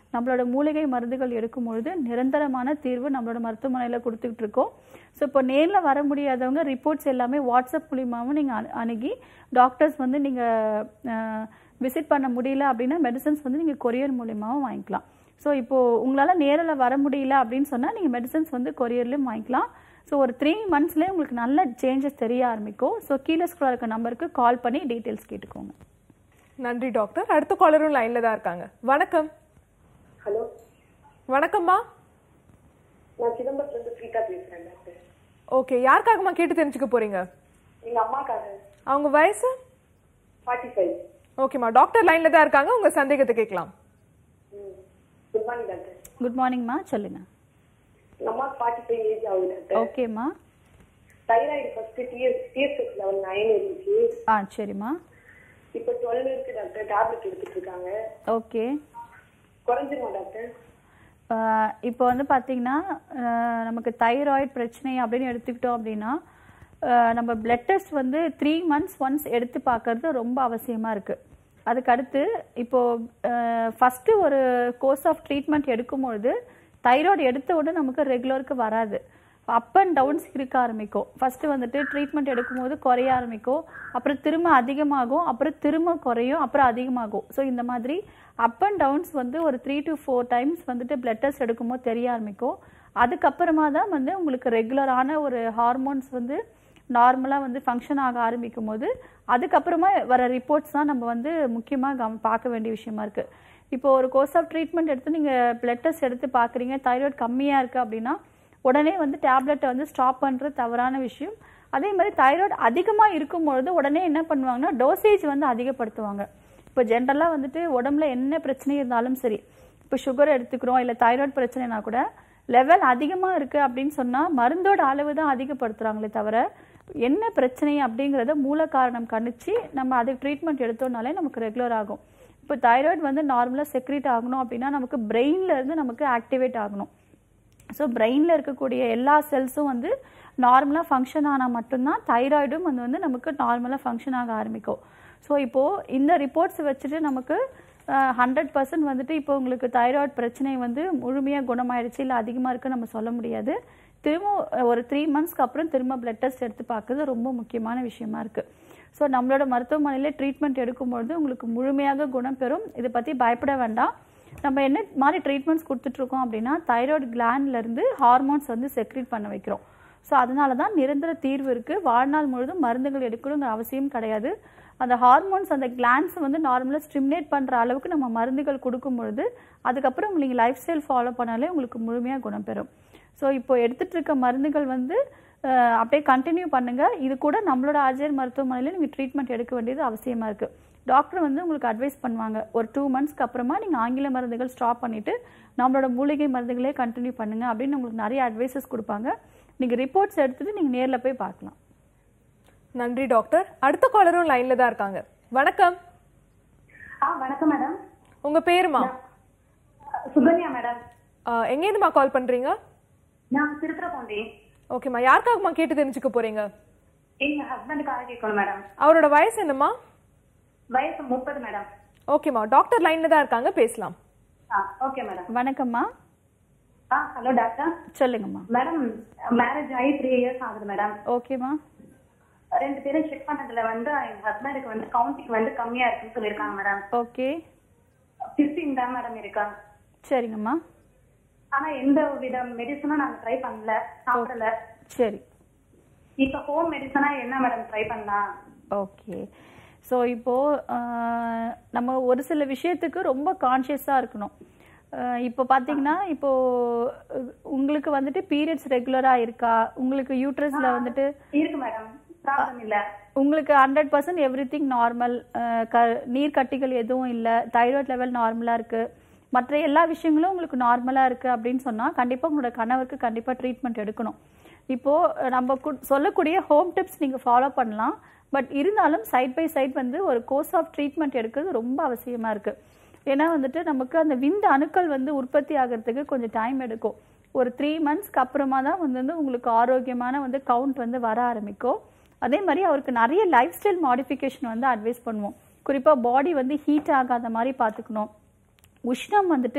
நம்மளோட மூலிகை மருந்துகள் எடுக்கும் பொழுது நிரந்தரமான தீர்வு நம்மளோட மருத்துவமனையில் கொடுத்துக்கிட்டு இருக்கோம் ஸோ இப்போ நேரில் வர முடியாதவங்க ரிப்போர்ட்ஸ் எல்லாமே வாட்ஸ்அப் மூலியமாகவும் நீங்கள் அணுகி டாக்டர்ஸ் வந்து நீங்கள் விசிட் பண்ண முடியல அப்படின்னா மெடிசன்ஸ் வந்து நீங்கள் கொரியர் மூலியமாகவும் வாங்கிக்கலாம் ஸோ இப்போது உங்களால் நேரில் வர முடியல அப்படின்னு சொன்னால் நீங்கள் மெடிசன்ஸ் வந்து கொரியர்லேயும் வாங்கிக்கலாம் ஸோ ஒரு த்ரீ மந்த்ஸ்லேயே உங்களுக்கு நல்ல சேஞ்சஸ் தெரிய ஆரம்பிக்கும் ஸோ கீழே ஸ்க்ரோல் இருக்க நம்பருக்கு கால் பண்ணி டீட்டெயில்ஸ் கேட்டுக்கோங்க நன்றி டாக்டர் அடுத்த காலரும் லைன்ல தான் இருக்காங்க வணக்கம் ஹலோ வணக்கம்மா நான் சிதம்பரத்துல இருந்து பிரீதா பேசுறேன் டாக்டர் ஓகே யாருக்காகம்மா கேட்டு தெரிஞ்சுக்க போறீங்க எங்க அம்மாக்காக அவங்க வயசு ஃபார்ட்டி ஃபைவ் ஓகேம்மா டாக்டர் லைன்ல தான் இருக்காங்க உங்க சந்தேகத்தை கேட்கலாம் குட் மார்னிங் டாக்டர் குட் மார்னிங்மா சொல்லுங்கள் எங்க அம்மா ஃபார்ட்டி ஃபைவ் ஏஜ் ஆகுது டாக்டர் ஓகேம்மா thyroid first TS TSS level nine இருந்துச்சு ஆ சரிம்மா இப்போ டுவெல் இருக்கு டாக்டர் டேப்லெட் எடுத்துட்டு இருக்காங்க ஓகே குறைஞ்சிருமா டாக்டர் ஆஹ் இப்போ வந்து பார்த்தீங்கன்னா ஆஹ் நமக்கு தைராய்டு பிரச்சனை அப்படின்னு எடுத்துக்கிட்டோம் அப்படின்னா ஆஹ் நம்ம பிளட் டெஸ்ட் வந்து த்ரீ மந்த்ஸ் ஒன்ஸ் எடுத்து பார்க்கறது ரொம்ப அவசியமாக இருக்குது அதுக்கு அடுத்து இப்போ ஃபஸ்ட்டு ஒரு கோர்ஸ் ஆஃப் ட்ரீட்மெண்ட் எடுக்கும்பொழுது தைராய்டு எடுத்த உடனே நமக்கு ரெகுலருக்கு வராது அப் அண்ட் டவுன்ஸ் இருக்க ஆரம்பிக்கும் ஃபஸ்ட்டு வந்துட்டு ட்ரீட்மெண்ட் எடுக்கும்போது குறைய ஆரம்பிக்கும் அப்புறம் திரும்ப அதிகமாகும் அப்புறம் திரும்ப குறையும் அப்புறம் அதிகமாகும் ஸோ இந்த மாதிரி அப் அண்ட் டவுன்ஸ் வந்து ஒரு த்ரீ டு ஃபோர் டைம்ஸ் வந்துட்டு பிளட் டெஸ்ட் எடுக்கும்போது தெரிய ஆரம்பிக்கும் அதுக்கப்புறமா தான் வந்து உங்களுக்கு ரெகுலரான ஒரு ஹார்மோன்ஸ் வந்து நார்மலாக வந்து ஃபங்க்ஷன் ஆக ஆரம்பிக்கும் போது அதுக்கப்புறமா வர ரிப்போர்ட்ஸ் தான் நம்ம வந்து முக்கியமாக கவ பார்க்க வேண்டிய விஷயமா இருக்குது இப்போ ஒரு கோர்ஸ் ஆஃப் ட்ரீட்மெண்ட் எடுத்து நீங்கள் பிளட் டெஸ்ட் எடுத்து பார்க்குறீங்க தைராய்டு கம்மியாக இருக்குது அப்படின்னா உடனே வந்து டேப்லெட்டை வந்து ஸ்டாப் பண்ணுறது தவறான விஷயம் அதே மாதிரி தைராய்டு அதிகமாக இருக்கும் பொழுது உடனே என்ன பண்ணுவாங்கன்னா டோசேஜ் வந்து அதிகப்படுத்துவாங்க இப்போ ஜென்ரலாக வந்துட்டு உடம்புல என்ன பிரச்சனை இருந்தாலும் சரி இப்போ சுகர் எடுத்துக்கிறோம் இல்லை தைராய்டு பிரச்சனைனா கூட லெவல் அதிகமாக இருக்குது அப்படின்னு சொன்னால் மருந்தோட அளவு தான் அதிகப்படுத்துகிறாங்களே தவிர என்ன பிரச்சனை அப்படிங்கிறத மூல காரணம் கணிச்சு நம்ம அதுக்கு ட்ரீட்மெண்ட் எடுத்தோம்னாலே நமக்கு ரெகுலர் ஆகும் இப்போ தைராய்டு வந்து நார்மலாக செக்ரேட் ஆகணும் அப்படின்னா நமக்கு பிரெயின்ல இருந்து நமக்கு ஆக்டிவேட் ஆகணும் ஸோ பிரெயினில் இருக்கக்கூடிய எல்லா செல்ஸும் வந்து நார்மலாக ஃபங்க்ஷன் ஆனால் மட்டும்தான் தைராய்டும் வந்து வந்து நமக்கு நார்மலாக ஃபங்க்ஷன் ஆக ஆரம்பிக்கும் ஸோ இப்போது இந்த ரிப்போர்ட்ஸ் வச்சுட்டு நமக்கு ஹண்ட்ரட் பர்சன்ட் வந்துட்டு இப்போ உங்களுக்கு தைராய்டு பிரச்சனை வந்து முழுமையாக குணமாயிடுச்சு இல்லை அதிகமாக இருக்குன்னு நம்ம சொல்ல முடியாது திரும்ப ஒரு த்ரீ மந்த்ஸ்க்கு அப்புறம் திரும்ப பிளட் டெஸ்ட் எடுத்து பார்க்கறது ரொம்ப முக்கியமான விஷயமா இருக்குது ஸோ நம்மளோட மருத்துவமனையில் ட்ரீட்மெண்ட் எடுக்கும்பொழுது உங்களுக்கு முழுமையாக குணம் பெறும் இதை பற்றி பயப்பட வேண்டாம் நம்ம என்ன மாதிரி ட்ரீட்மெண்ட்ஸ் கொடுத்துட்ருக்கோம் அப்படின்னா தைராய்டு கிளாண்ட்லேருந்து ஹார்மோன்ஸ் வந்து செக்ரேட் பண்ண வைக்கிறோம் ஸோ அதனால தான் நிரந்தர தீர்வு இருக்குது வாழ்நாள் முழுதும் மருந்துகள் எடுக்கணுங்கிற அவசியம் கிடையாது அந்த ஹார்மோன்ஸ் அந்த கிளான்ஸை வந்து நார்மலாக ஸ்டிமுலேட் பண்ணுற அளவுக்கு நம்ம மருந்துகள் கொடுக்கும் பொழுது அதுக்கப்புறம் நீங்கள் லைஃப் ஸ்டைல் ஃபாலோ பண்ணாலே உங்களுக்கு முழுமையாக குணம் பெறும் ஸோ இப்போ எடுத்துட்டு இருக்க மருந்துகள் வந்து அஹ், அப்படியே கண்டினியூ பண்ணுங்க இது கூட நம்மளோட ஆர்ஜிஆர் மருத்துவமனையில் நீங்கள் ட்ரீட்மெண்ட் எடுக்க வேண்டியது அவசியமாக இருக்குது டாக்டர் வந்து உங்களுக்கு அட்வைஸ் பண்ணுவாங்க ஒரு டூ மந்த்ஸ்க்கு அப்புறமா நீங்கள் ஆங்கில மருந்துகள் ஸ்டாப் பண்ணிவிட்டு நம்மளோட மூலிகை மருந்துகளே கண்டினியூ பண்ணுங்க அப்படின்னு உங்களுக்கு நிறைய அட்வைசஸ் கொடுப்பாங்க நீங்கள் ரிப்போர்ட்ஸ் எடுத்துட்டு நீங்கள் நேரில் போய் பார்க்கலாம் நன்றி டாக்டர் அடுத்த காலரும் லைன்ல தான் இருக்காங்க வணக்கம் ஆ வணக்கம் மேடம் உங்க பேருமா சுகன்யா மேடம் ஆஹ், எங்கேருந்துமா கால் பண்றீங்க நான் திருத்துறப்போண்டி ஓகேம்மா யாருக்காகம்மா கேட்டு தெரிஞ்சுக்க போறீங்க எங்க ஹஸ்பண்டுக்காக கேட்கணும் மேடம் அவரோட வயசு என்னம்மா வயசு முப்பது மேடம் ஓகேம்மா டாக்டர் லைன்ல தான் இருக்காங்க பேசலாம் ஆ ஓகே மேடம் வணக்கம்மா ஆ ஹலோ டாக்டர் சொல்லுங்கம்மா மேடம் மேரேஜ் ஆகி த்ரீ இயர்ஸ் ஆகுது மேடம் ஓகேம்மா ரெண்டு பேரும் செக் பண்ணதுல வந்து எங்க ஹஸ்பண்டுக்கு வந்து கவுண்டிங் வந்து கம்மியா இருக்குன்னு சொல்லியிருக்காங்க மேடம் ஓகே பிப்டீன் தான் மேடம் இருக்கா சரிங்கம்மா ஆனா எந்த வித மெடிசனும் நாங்க ட்ரை பண்ணல சாப்பிடல சரி இப்ப ஹோம் மெடிசனா என்ன மேடம் ட்ரை பண்ணலாம் ஓகே ஸோ இப்போது ஆஹ், நம்ம ஒரு சில விஷயத்துக்கு ரொம்ப கான்ஷியஸாக இருக்கணும் ஆஹ், இப்போ பார்த்தீங்கன்னா இப்போ அஹ், உங்களுக்கு வந்துட்டு பீரியட்ஸ் ரெகுலராக இருக்கா உங்களுக்கு யூட்ரஸில் வந்துட்டு இருக்கு மேடம் ப்ராப்ளம் இல்ல உங்களுக்கு hundred percent everything normal க நீர் கட்டிகள் எதுவும் இல்லை தைராய்டு லெவல் நார்மலாக இருக்குது மற்ற எல்லா விஷயங்களும் உங்களுக்கு நார்மலாக இருக்குது அப்படின்னு சொன்னால் கண்டிப்பாக உங்களோட கணவருக்கு கண்டிப்பாக ட்ரீட்மெண்ட் எடுக்கணும் இப்போது நம்ம கு- சொல்லக்கூடிய ஹோம் டிப்ஸ் நீங்கள் ஃபாலோ பண்ணலாம் பட் இருந்தாலும் சைட் பை சைட் வந்து ஒரு கோர்ஸ் ஆஃப் ட்ரீட்மெண்ட் எடுக்கிறது ரொம்ப அவசியமாக இருக்குது ஏன்னா வந்துட்டு நமக்கு அந்த விந்து அணுக்கள் வந்து உற்பத்தி ஆகிறதுக்கு கொஞ்சம் டைம் எடுக்கும் ஒரு த்ரீ மந்த்ஸ்க்கு அப்புறமா தான் வந்து வந்து உங்களுக்கு ஆரோக்கியமான வந்து கவுண்ட் வந்து வர ஆரம்பிக்கும் அதே மாதிரி அவருக்கு நிறைய லைஃப் ஸ்டைல் மாடிஃபிகேஷன் வந்து அட்வைஸ் பண்ணுவோம் குறிப்பாக பாடி வந்து ஹீட் ஆகாத மாதிரி பார்த்துக்கணும் உஷ்ணம் வந்துட்டு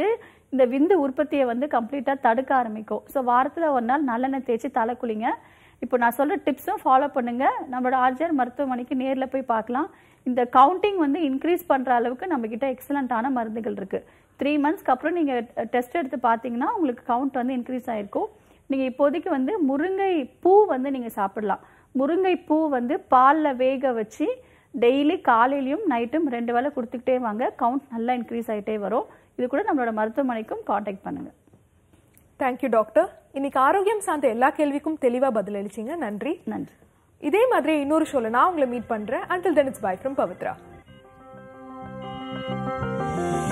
இந்த விந்து உற்பத்தியை வந்து கம்ப்ளீட்டாக தடுக்க ஆரம்பிக்கும் ஸோ வாரத்தில் ஒரு நாள் நல்லெண்ணெய் தேய்ச்சி தலை குளிங்க இப்போ நான் சொல்கிற டிப்ஸும் ஃபாலோ பண்ணுங்க நம்மளோட ஆர்ஜிஆர் மருத்துவமனைக்கு நேரில் போய் பார்க்கலாம் இந்த கவுண்டிங் வந்து இன்க்ரீஸ் பண்ணுற அளவுக்கு நம்மக்கிட்ட எக்ஸலண்ட்டான மருந்துகள் இருக்குது த்ரீ மந்த்ஸ்க்கு அப்புறம் நீங்கள் டெஸ்ட் எடுத்து பார்த்தீங்கன்னா உங்களுக்கு கவுண்ட் வந்து இன்க்ரீஸ் ஆயிருக்கும் நீங்கள் இப்போதைக்கு வந்து முருங்கை பூ வந்து நீங்கள் சாப்பிடலாம் முருங்கை பூ வந்து பாலில் வேக வச்சு டெய்லி காலையிலையும் நைட்டும் ரெண்டு வேளை கொடுத்துக்கிட்டே வாங்க கவுண்ட் நல்லா இன்க்ரீஸ் ஆகிட்டே வரும் இது கூட நம்மளோட மருத்துவமனைக்கும் காண்டாக்ட் பண்ணுங்கள் தேங்க்யூ டாக்டர் இன்னைக்கு ஆரோக்கியம் சார்ந்த எல்லா கேள்விக்கும் தெளிவா பதிலளிச்சீங்க நன்றி நன்றி இதே மாதிரி இன்னொரு ஷோல நான் உங்களை மீட் பண்றேன் until then it's bye from Pavithra